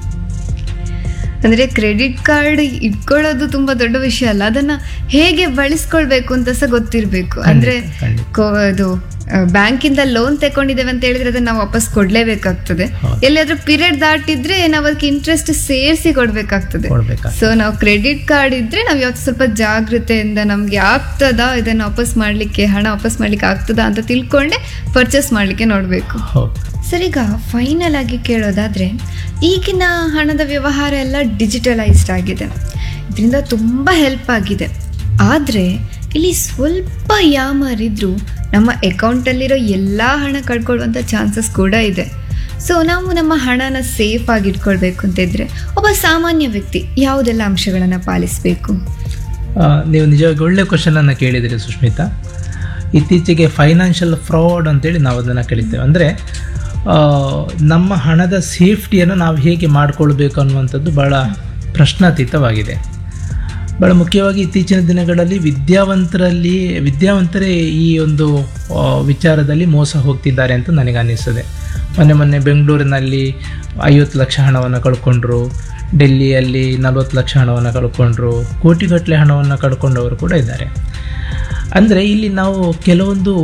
ಅಂದ್ರೆ ಕ್ರೆಡಿಟ್ ಕಾರ್ಡ್ ಇಟ್ಕೊಳ್ಳೋದು ತುಂಬಾ ದೊಡ್ಡ ವಿಷಯ ಅಲ್ಲ ಅದನ್ನ ಹೇಗೆ ಬಳಸ್ಕೊಳ್ಬೇಕು ಅಂತ ಸಹ ಗೊತ್ತಿರ್ಬೇಕು ಅಂದ್ರೆ ಖಂಡಿತ. ಕೋ- ಅದು ಬ್ಯಾಂಕಿಂದ ಲೋನ್ ತಗೊಂಡಿದ್ದೇವೆ ಅಂತ ಹೇಳಿದ್ರೆ ಅದನ್ನ ನಾವು ವಾಪಸ್ ಕೊಡ್ಲೇಬೇಕಾಗ್ತದೆ ಹೌದು. ಎಲ್ಲಿಯಾದ್ರೂ ಪೀರಿಯಡ್ ದಾಟಿದ್ರೆ ನಾವು ಅದಕ್ಕೆ ಇಂಟ್ರೆಸ್ಟ್ ಸೇರಿಸಿ ಕೊಡ್ಬೇಕಾಗ್ತದೆ ಕೊಡ್ಬೇಕಾಗ್ತದೆ. ಸೊ ನಾವು ಕ್ರೆಡಿಟ್ ಕಾರ್ಡ್ ಇದ್ರೆ ನಾವು ಯಾವತ್ತು ಸ್ವಲ್ಪ ಜಾಗ್ರತೆಯಿಂದ ನಮ್ಗೆ ಆಗ್ತದಾ ಇದನ್ನ ವಾಪಸ್ ಮಾಡ್ಲಿಕ್ಕೆ ಹಣ ವಾಪಸ್ ಮಾಡ್ಲಿಕ್ಕೆ ಆಗ್ತದಾ ಅಂತ ತಿಳ್ಕೊಂಡೆ ಪರ್ಚೇಸ್ ಮಾಡ್ಲಿಕ್ಕೆ ನೋಡ್ಬೇಕು ಹೌದು ಸರ್ ಈಗ ಫೈನಲ್ ಆಗಿ ಕೇಳೋದಾದ್ರೆ ಈಗಿನ ಹಣದ ವ್ಯವಹಾರ ಎಲ್ಲ ಡಿಜಿಟಲೈಸ್ಡ್ ಆಗಿದೆ ಇದರಿಂದ ತುಂಬ ಹೆಲ್ಪ್ ಆಗಿದೆ ಆದರೆ ಇಲ್ಲಿ ಸ್ವಲ್ಪ ಯಾಮಾರಿದ್ರು ನಮ್ಮ ಅಕೌಂಟಲ್ಲಿರೋ ಎಲ್ಲ ಹಣ ಕಳ್ಕೊಳ್ಳುವಂಥ ಚಾನ್ಸಸ್ ಕೂಡ ಇದೆ ಸೊ ನಾವು ನಮ್ಮ ಹಣನ ಸೇಫ್ ಆಗಿ ಇಟ್ಕೊಳ್ಬೇಕು ಅಂತ ಇದ್ರೆ ಒಬ್ಬ ಸಾಮಾನ್ಯ ವ್ಯಕ್ತಿ ಯಾವುದೆಲ್ಲ ಅಂಶಗಳನ್ನು ಪಾಲಿಸಬೇಕು ಆ, ನೀವು ನಿಜವಾಗಿ ಒಳ್ಳೆ ಕ್ವಶನನ್ನು ಕೇಳಿದಿರಿ ಸುಷ್ಮಿತಾ ಇತ್ತೀಚೆಗೆ ಫೈನಾನ್ಷಿಯಲ್ ಫ್ರಾಡ್ ಅಂತೇಳಿ ನಾವು ಅದನ್ನು ಕರಿತೇವೆ ಅಂದರೆ ನಮ್ಮ ಹಣದ ಸೇಫ್ಟಿಯನ್ನು ನಾವು ಹೇಗೆ ಮಾಡಿಕೊಳ್ಬೇಕು ಅನ್ನುವಂಥದ್ದು ಭಾಳ ಪ್ರಶ್ನಾತೀತವಾಗಿದೆ ಭಾಳ ಮುಖ್ಯವಾಗಿ ಇತ್ತೀಚಿನ ದಿನಗಳಲ್ಲಿ ವಿದ್ಯಾವಂತರಲ್ಲಿ ವಿದ್ಯಾವಂತರೇ ಈ ಒಂದು ಆ, ವಿಚಾರದಲ್ಲಿ ಮೋಸ ಹೋಗ್ತಿದ್ದಾರೆ ಅಂತ ನನಗೆ ಅನ್ನಿಸ್ತದೆ ಮೊನ್ನೆ ಮೊನ್ನೆ ಬೆಂಗಳೂರಿನಲ್ಲಿ ಐವತ್ತು ಲಕ್ಷ ಹಣವನ್ನು ಕಳ್ಕೊಂಡ್ರು ಡೆಲ್ಲಿಯಲ್ಲಿ ನಲವತ್ತು ಲಕ್ಷ ಹಣವನ್ನು ಕಳ್ಕೊಂಡ್ರು ಕೋಟಿಗಟ್ಟಲೆ ಹಣವನ್ನು ಕಳ್ಕೊಂಡವರು ಕೂಡ ಇದ್ದಾರೆ ಅಂದರೆ ಇಲ್ಲಿ ನಾವು ಕೆಲವೊಂದು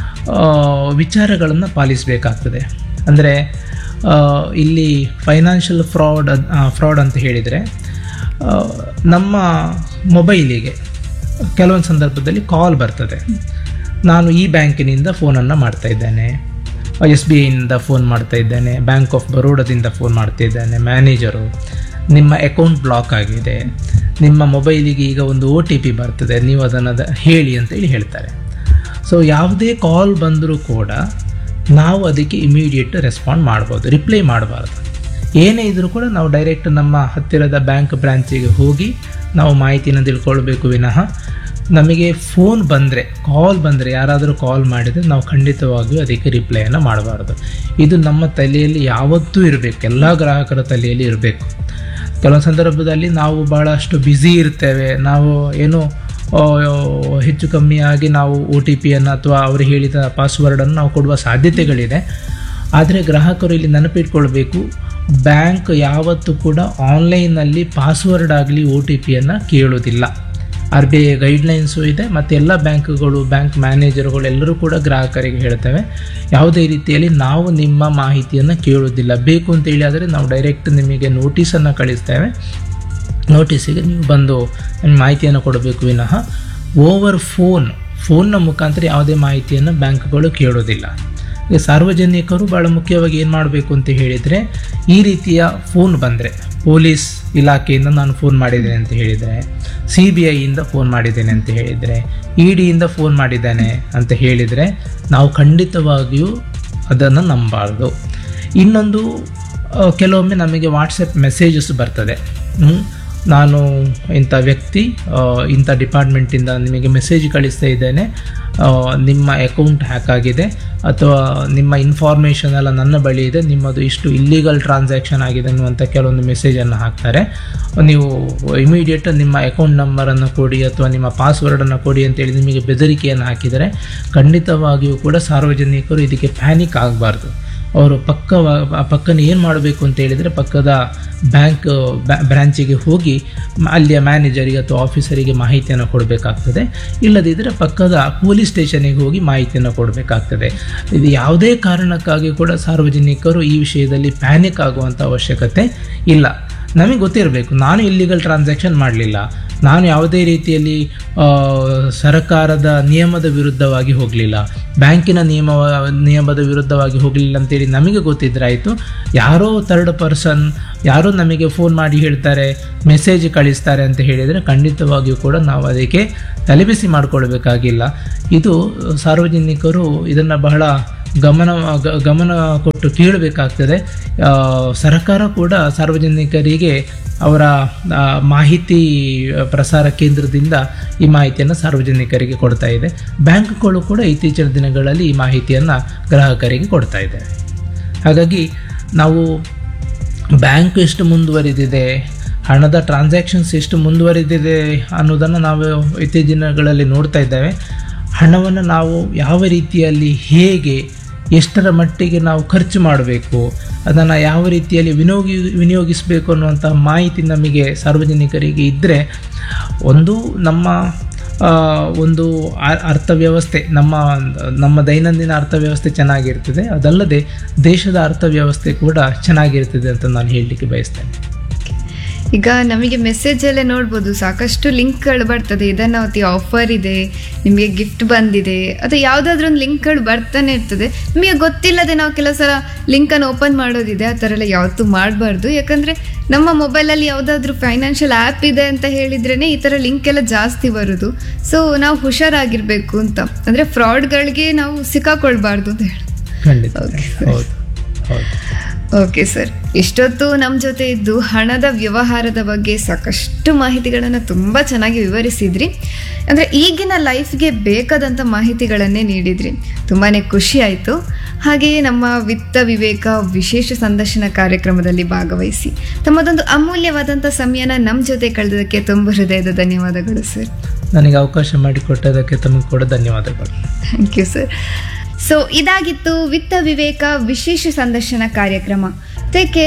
ವಿಚಾರಗಳನ್ನು ಪಾಲಿಸಬೇಕಾಗ್ತದೆ ಅಂದರೆ ಇಲ್ಲಿ ಫೈನಾನ್ಷಿಯಲ್ ಫ್ರಾಡ್ ಫ್ರಾಡ್ ಅಂತ ಹೇಳಿದರೆ ಆ, ನಮ್ಮ ಮೊಬೈಲಿಗೆ ಕೆಲವೊಂದು ಸಂದರ್ಭದಲ್ಲಿ ಕಾಲ್ ಬರ್ತದೆ ನಾನು ಈ ಬ್ಯಾಂಕಿನಿಂದ ಫೋನನ್ನು ಮಾಡ್ತಾ ಇದ್ದೇನೆ ಎಸ್ ಬಿ ಐನಿಂದ ಫೋನ್ ಮಾಡ್ತಾ ಇದ್ದೇನೆ ಬ್ಯಾಂಕ್ ಆಫ್ ಬರೋಡದಿಂದ ಫೋನ್ ಮಾಡ್ತಾ ಇದ್ದೇನೆ ಮ್ಯಾನೇಜರು ನಿಮ್ಮ ಅಕೌಂಟ್ ಬ್ಲಾಕ್ ಆಗಿದೆ ನಿಮ್ಮ ಮೊಬೈಲಿಗೆ ಈಗ ಒಂದು ಒ ಟಿ ಪಿ ಬರ್ತದೆ ನೀವು ಅದನ್ನು ಅದ- ಹೇಳಿ ಅಂತೇಳಿ ಹೇಳ್ತಾರೆ ಸೊ ಯಾವುದೇ ಕಾಲ್ ಬಂದರೂ ಕೂಡ ನಾವು ಅದಕ್ಕೆ ಇಮಿಡಿಯೇಟ್ ರೆಸ್ಪಾಂಡ್ ಮಾಡ್ಬೋದು ರಿಪ್ಲೈ ಮಾಡಬಾರ್ದು ಏನೇ ಇದ್ರೂ ಕೂಡ ನಾವು ಡೈರೆಕ್ಟ್ ನಮ್ಮ ಹತ್ತಿರದ ಬ್ಯಾಂಕ್ ಬ್ರಾಂಚಿಗೆ ಹೋಗಿ ನಾವು ಮಾಹಿತಿನ ತಿಳ್ಕೊಳ್ಬೇಕು ವಿನಃ ನಮಗೆ ಫೋನ್ ಬಂದರೆ ಕಾಲ್ ಬಂದರೆ ಯಾರಾದರೂ ಕಾಲ್ ಮಾಡಿದರೆ ನಾವು ಖಂಡಿತವಾಗಿಯೂ ಅದಕ್ಕೆ ರಿಪ್ಲೈಯನ್ನು ಮಾಡಬಾರ್ದು ಇದು ನಮ್ಮ ತಲೆಯಲ್ಲಿ ಯಾವತ್ತೂ ಇರಬೇಕು ಎಲ್ಲ ಗ್ರಾಹಕರ ತಲೆಯಲ್ಲಿ ಇರಬೇಕು ಕೆಲವೊಂದು ಸಂದರ್ಭದಲ್ಲಿ ನಾವು ಭಾಳಷ್ಟು ಬ್ಯುಸಿ ಇರ್ತೇವೆ ನಾವು ಏನು ಆ, ಹೆಚ್ಚು ಕಮ್ಮಿಯಾಗಿ ನಾವು ಒ ಟಿ ಪಿಯನ್ನು ಅಥವಾ ಅವರು ಹೇಳಿದ ಪಾಸ್ವರ್ಡನ್ನು ನಾವು ಕೊಡುವ ಸಾಧ್ಯತೆಗಳಿದೆ ಆದರೆ ಗ್ರಾಹಕರು ಇಲ್ಲಿ ನೆನಪಿಟ್ಕೊಳ್ಬೇಕು ಬ್ಯಾಂಕ್ ಯಾವತ್ತೂ ಕೂಡ ಆನ್ಲೈನಲ್ಲಿ ಪಾಸ್ವರ್ಡ್ ಆಗಲಿ ಒ ಟಿ ಪಿಯನ್ನು ಕೇಳೋದಿಲ್ಲ ಆರ್ ಬಿ ಐ ಗೈಡ್ಲೈನ್ಸು ಇದೆ ಮತ್ತು ಎಲ್ಲ ಬ್ಯಾಂಕ್ಗಳು ಬ್ಯಾಂಕ್ ಮ್ಯಾನೇಜರ್ಗಳು ಎಲ್ಲರೂ ಕೂಡ ಗ್ರಾಹಕರಿಗೆ ಹೇಳ್ತೇವೆ ಯಾವುದೇ ರೀತಿಯಲ್ಲಿ ನಾವು ನಿಮ್ಮ ಮಾಹಿತಿಯನ್ನು ಕೇಳೋದಿಲ್ಲ ಬೇಕು ಅಂತೇಳಿ ಆದರೆ ನಾವು ಡೈರೆಕ್ಟ್ ನಿಮಗೆ ನೋಟಿಸನ್ನು ಕಳಿಸ್ತೇವೆ ನೋಟಿಸಿಗೆ ನೀವು ಬಂದು ನಿಮ್ಮ ಮಾಹಿತಿಯನ್ನು ಕೊಡಬೇಕು ವಿನಃ ಓವರ್ ಫೋನ್ ಫೋನ್ನ ಮುಖಾಂತರ ಯಾವುದೇ ಮಾಹಿತಿಯನ್ನು ಬ್ಯಾಂಕ್ಗಳು ಕೇಳೋದಿಲ್ಲ ಈಗ ಸಾರ್ವಜನಿಕರು ಭಾಳ ಮುಖ್ಯವಾಗಿ ಏನು ಮಾಡಬೇಕು ಅಂತ ಹೇಳಿದರೆ ಈ ರೀತಿಯ ಫೋನ್ ಬಂದರೆ ಪೊಲೀಸ್ ಇಲಾಖೆಯಿಂದ ನಾನು ಫೋನ್ ಮಾಡಿದ್ದೇನೆ ಅಂತ ಹೇಳಿದರೆ ಸಿ ಬಿ ಐಯಿಂದ ಫೋನ್ ಮಾಡಿದ್ದೇನೆ ಅಂತ ಹೇಳಿದರೆ ಇ ಡಿಯಿಂದ ಫೋನ್ ಮಾಡಿದ್ದೇನೆ ಅಂತ ಹೇಳಿದರೆ ನಾವು ಖಂಡಿತವಾಗಿಯೂ ಅದನ್ನು ನಂಬಬಾರ್ದು ಇನ್ನೊಂದು ಆ, ಕೆಲವೊಮ್ಮೆ ನಮಗೆ ವಾಟ್ಸಪ್ ಮೆಸೇಜಸ್ ಬರ್ತದೆ ಹ್ಮ್? ನಾನು ಇಂಥ ವ್ಯಕ್ತಿ ಆ, ಇಂಥ ಡಿಪಾರ್ಟ್ಮೆಂಟಿಂದ ನಿಮಗೆ ಮೆಸೇಜ್ ಕಳಿಸ್ತಾ ಇದ್ದೇನೆ ಆ, ನಿಮ್ಮ ಅಕೌಂಟ್ ಹ್ಯಾಕ್ ಆಗಿದೆ ಅಥವಾ ನಿಮ್ಮ ಇನ್ಫಾರ್ಮೇಷನ್ ಎಲ್ಲ ನನ್ನ ಬಳಿ ಇದೆ ನಿಮ್ಮದು ಇಷ್ಟು ಇಲ್ಲಿಗಲ್ ಟ್ರಾನ್ಸಾಕ್ಷನ್ ಆಗಿದೆ ಅನ್ನುವಂಥ ಕೆಲವೊಂದು ಮೆಸೇಜನ್ನು ಹಾಕ್ತಾರೆ ನೀವು ಇಮಿಡಿಯೇಟ್ ನಿಮ್ಮ ಅಕೌಂಟ್ ನಂಬರನ್ನು ಕೊಡಿ ಅಥವಾ ನಿಮ್ಮ ಪಾಸ್ವರ್ಡನ್ನು ಕೊಡಿ ಅಂತೇಳಿ ನಿಮಗೆ ಬೆದರಿಕೆಯನ್ನು ಹಾಕಿದರೆ ಖಂಡಿತವಾಗಿಯೂ ಕೂಡ ಸಾರ್ವಜನಿಕರು ಇದಕ್ಕೆ ಪ್ಯಾನಿಕ್ ಆಗಬಾರ್ದು ಅವರು ಪಕ್ಕ ಪಕ್ಕನ ಏನು ಮಾಡಬೇಕು ಅಂತ ಹೇಳಿದರೆ ಪಕ್ಕದ ಬ್ಯಾಂಕ್ ಬ್ರಾಂಚಿಗೆ ಹೋಗಿ ಮ- ಅಲ್ಲಿಯ ಮ್ಯಾನೇಜರಿಗೆ ಅಥವಾ ಆಫೀಸರಿಗೆ ಮಾಹಿತಿಯನ್ನು ಕೊಡಬೇಕಾಗ್ತದೆ ಇಲ್ಲದಿದ್ದರೆ ಪಕ್ಕದ ಪೊಲೀಸ್ ಸ್ಟೇಷನಿಗೆ ಹೋಗಿ ಮಾಹಿತಿಯನ್ನು ಕೊಡಬೇಕಾಗ್ತದೆ ಇದು ಯಾವುದೇ ಕಾರಣಕ್ಕಾಗಿ ಕೂಡ ಸಾರ್ವಜನಿಕರು ಈ ವಿಷಯದಲ್ಲಿ ಪ್ಯಾನಿಕ್ ಆಗುವಂಥ ಅವಶ್ಯಕತೆ ಇಲ್ಲ ನಮಗೆ ಗೊತ್ತಿರಬೇಕು ನಾನು ಇಲ್ಲಿಗಲ್ ಟ್ರಾನ್ಸಾಕ್ಷನ್ ಮಾಡಲಿಲ್ಲ ನಾನು ಯಾವುದೇ ರೀತಿಯಲ್ಲಿ ಆ, ಸರಕಾರದ ನಿಯಮದ ವಿರುದ್ಧವಾಗಿ ಹೋಗಲಿಲ್ಲ ಬ್ಯಾಂಕಿನ ನಿಯಮ ನಿಯಮದ ವಿರುದ್ಧವಾಗಿ ಹೋಗಲಿಲ್ಲ ಅಂತೇಳಿ ನಮಗೆ ಗೊತ್ತಿದ್ರಾಯಿತು ಯಾರೋ ಥರ್ಡ್ ಪರ್ಸನ್ ಯಾರೋ ನಮಗೆ ಫೋನ್ ಮಾಡಿ ಹೇಳ್ತಾರೆ ಮೆಸೇಜ್ ಕಳಿಸ್ತಾರೆ ಅಂತ ಹೇಳಿದರೆ ಖಂಡಿತವಾಗಿಯೂ ಕೂಡ ನಾವು ಅದಕ್ಕೆ ತಲೆಬಿಸಿ ಮಾಡಿಕೊಳ್ಬೇಕಾಗಿಲ್ಲ ಇದು ಸಾರ್ವಜನಿಕರು ಇದನ್ನು ಬಹಳ ಗಮನ ಗ- ಗಮನ ಕೊಟ್ಟು ಕೇಳಬೇಕಾಗ್ತದೆ ಆ, ಸರ್ಕಾರ ಕೂಡ ಸಾರ್ವಜನಿಕರಿಗೆ ಅವರ ಆ, ಮಾಹಿತಿ ಪ್ರಸಾರ ಕೇಂದ್ರದಿಂದ ಈ ಮಾಹಿತಿಯನ್ನು ಸಾರ್ವಜನಿಕರಿಗೆ ಕೊಡ್ತಾ ಇದೆ ಬ್ಯಾಂಕ್ಗಳು ಕೂಡ ಇತ್ತೀಚಿನ ದಿನಗಳಲ್ಲಿ ಈ ಮಾಹಿತಿಯನ್ನು ಗ್ರಾಹಕರಿಗೆ ಕೊಡ್ತಾ ಇದ್ದಾರೆ ಹಾಗಾಗಿ ನಾವು ಬ್ಯಾಂಕ್ ಎಷ್ಟು ಮುಂದುವರಿದಿದೆ ಹಣದ ಟ್ರಾನ್ಸಾಕ್ಷನ್ಸ್ ಎಷ್ಟು ಮುಂದುವರಿದಿದೆ ಅನ್ನೋದನ್ನು ನಾವು ಇತ್ತೀಚಿನ ದಿನಗಳಲ್ಲಿ ನೋಡ್ತಾ ಇದ್ದೇವೆ ಹಣವನ್ನು ನಾವು ಯಾವ ರೀತಿಯಲ್ಲಿ ಹೇಗೆ ಎಷ್ಟರ ಮಟ್ಟಿಗೆ ನಾವು ಖರ್ಚು ಮಾಡಬೇಕು ಅದನ್ನು ಯಾವ ರೀತಿಯಲ್ಲಿ ವಿನಿಯೋಗಿ ವಿನಿಯೋಗಿಸಬೇಕು ಅನ್ನುವಂಥ ಮಾಹಿತಿ ನಮಗೆ ಸಾರ್ವಜನಿಕರಿಗೆ ಇದ್ದರೆ ಒಂದು ನಮ್ಮ ಆ, ಒಂದು ಆ- ಅರ್ಥವ್ಯವಸ್ಥೆ ನಮ್ಮ ನಮ್ಮ ದೈನಂದಿನ ಅರ್ಥವ್ಯವಸ್ಥೆ ಚೆನ್ನಾಗಿರ್ತದೆ ಅದಲ್ಲದೆ ದೇಶದ ಅರ್ಥವ್ಯವಸ್ಥೆ ಕೂಡ ಚೆನ್ನಾಗಿರ್ತದೆ ಅಂತ ನಾನು ಹೇಳಲಿಕ್ಕೆ ಬಯಸ್ತೇನೆ ಈಗ ನಮಗೆ ಮೆಸೇಜಲ್ಲೇ ನೋಡ್ಬೋದು ಸಾಕಷ್ಟು ಲಿಂಕ್ಗಳು ಬರ್ತದೆ ಇದನ್ನಾವತಿ ಆಫರ್ ಇದೆ ನಿಮಗೆ ಗಿಫ್ಟ್ ಬಂದಿದೆ ಅಥವಾ ಯಾವುದಾದ್ರೂ ಒಂದು ಲಿಂಕ್ಗಳು ಬರ್ತಾನೆ ಇರ್ತದೆ ನಿಮಗೆ ಗೊತ್ತಿಲ್ಲದೆ ನಾವು ಕೆಲವು ಸಲ ಲಿಂಕನ್ನು ಓಪನ್ ಮಾಡೋದಿದೆ ಆ ಥರ ಎಲ್ಲ ಯಾವತ್ತೂ ಮಾಡಬಾರ್ದು ಯಾಕಂದರೆ ನಮ್ಮ ಮೊಬೈಲಲ್ಲಿ ಯಾವುದಾದ್ರೂ ಫೈನಾನ್ಷಿಯಲ್ ಆ್ಯಪ್ ಇದೆ ಅಂತ ಹೇಳಿದ್ರೇ ಈ ಥರ ಲಿಂಕ್ ಎಲ್ಲ ಜಾಸ್ತಿ ಬರೋದು ಸೊ ನಾವು ಹುಷಾರಾಗಿರಬೇಕು ಅಂತ ಅಂದರೆ ಫ್ರಾಡ್ಗಳಿಗೆ ನಾವು ಸಿಕ್ಕಾಕೊಳ್ಬಾರ್ದು ಅಂತ ಹೇಳಿ ಖಂಡಿತ Okay. ಹೌದು ಹೌದು ಓಕೆ ಸರ್ ಇಷ್ಟೊತ್ತು ನಮ್ಮ ಜೊತೆ ಇದ್ದು ಹಣದ ವ್ಯವಹಾರದ ಬಗ್ಗೆ ಸಾಕಷ್ಟು ಮಾಹಿತಿಗಳನ್ನು ತುಂಬ ಚೆನ್ನಾಗಿ ವಿವರಿಸಿದ್ರಿ ಅಂದರೆ ಈಗಿನ ಲೈಫ್ಗೆ ಬೇಕಾದಂಥ ಮಾಹಿತಿಗಳನ್ನೇ ನೀಡಿದ್ರಿ ತುಂಬಾ ಖುಷಿ ಆಯಿತು ಹಾಗೆಯೇ ನಮ್ಮ ವಿತ್ತ ವಿವೇಕ ವಿಶೇಷ ಸಂದರ್ಶನ ಕಾರ್ಯಕ್ರಮದಲ್ಲಿ ಭಾಗವಹಿಸಿ ತಮ್ಮದೊಂದು ಅಮೂಲ್ಯವಾದಂಥ ಸಮಯನ ನಮ್ಮ ಜೊತೆ ಕಳೆದಕ್ಕೆ ತುಂಬ ಹೃದಯದ ಧನ್ಯವಾದಗಳು ಸರ್ ನನಗೆ ಅವಕಾಶ ಮಾಡಿಕೊಟ್ಟದಕ್ಕೆ ತಮಗೆ ಕೂಡ ಧನ್ಯವಾದಗಳು ಥ್ಯಾಂಕ್ ಯು ಸರ್ ಸೊ ಇದಾಗಿತ್ತು ವಿತ್ತ ವಿವೇಕ ವಿಶೇಷ ಸಂದರ್ಶನ ಕಾರ್ಯಕ್ರಮ ಟೇಕ್ ಕೇರ್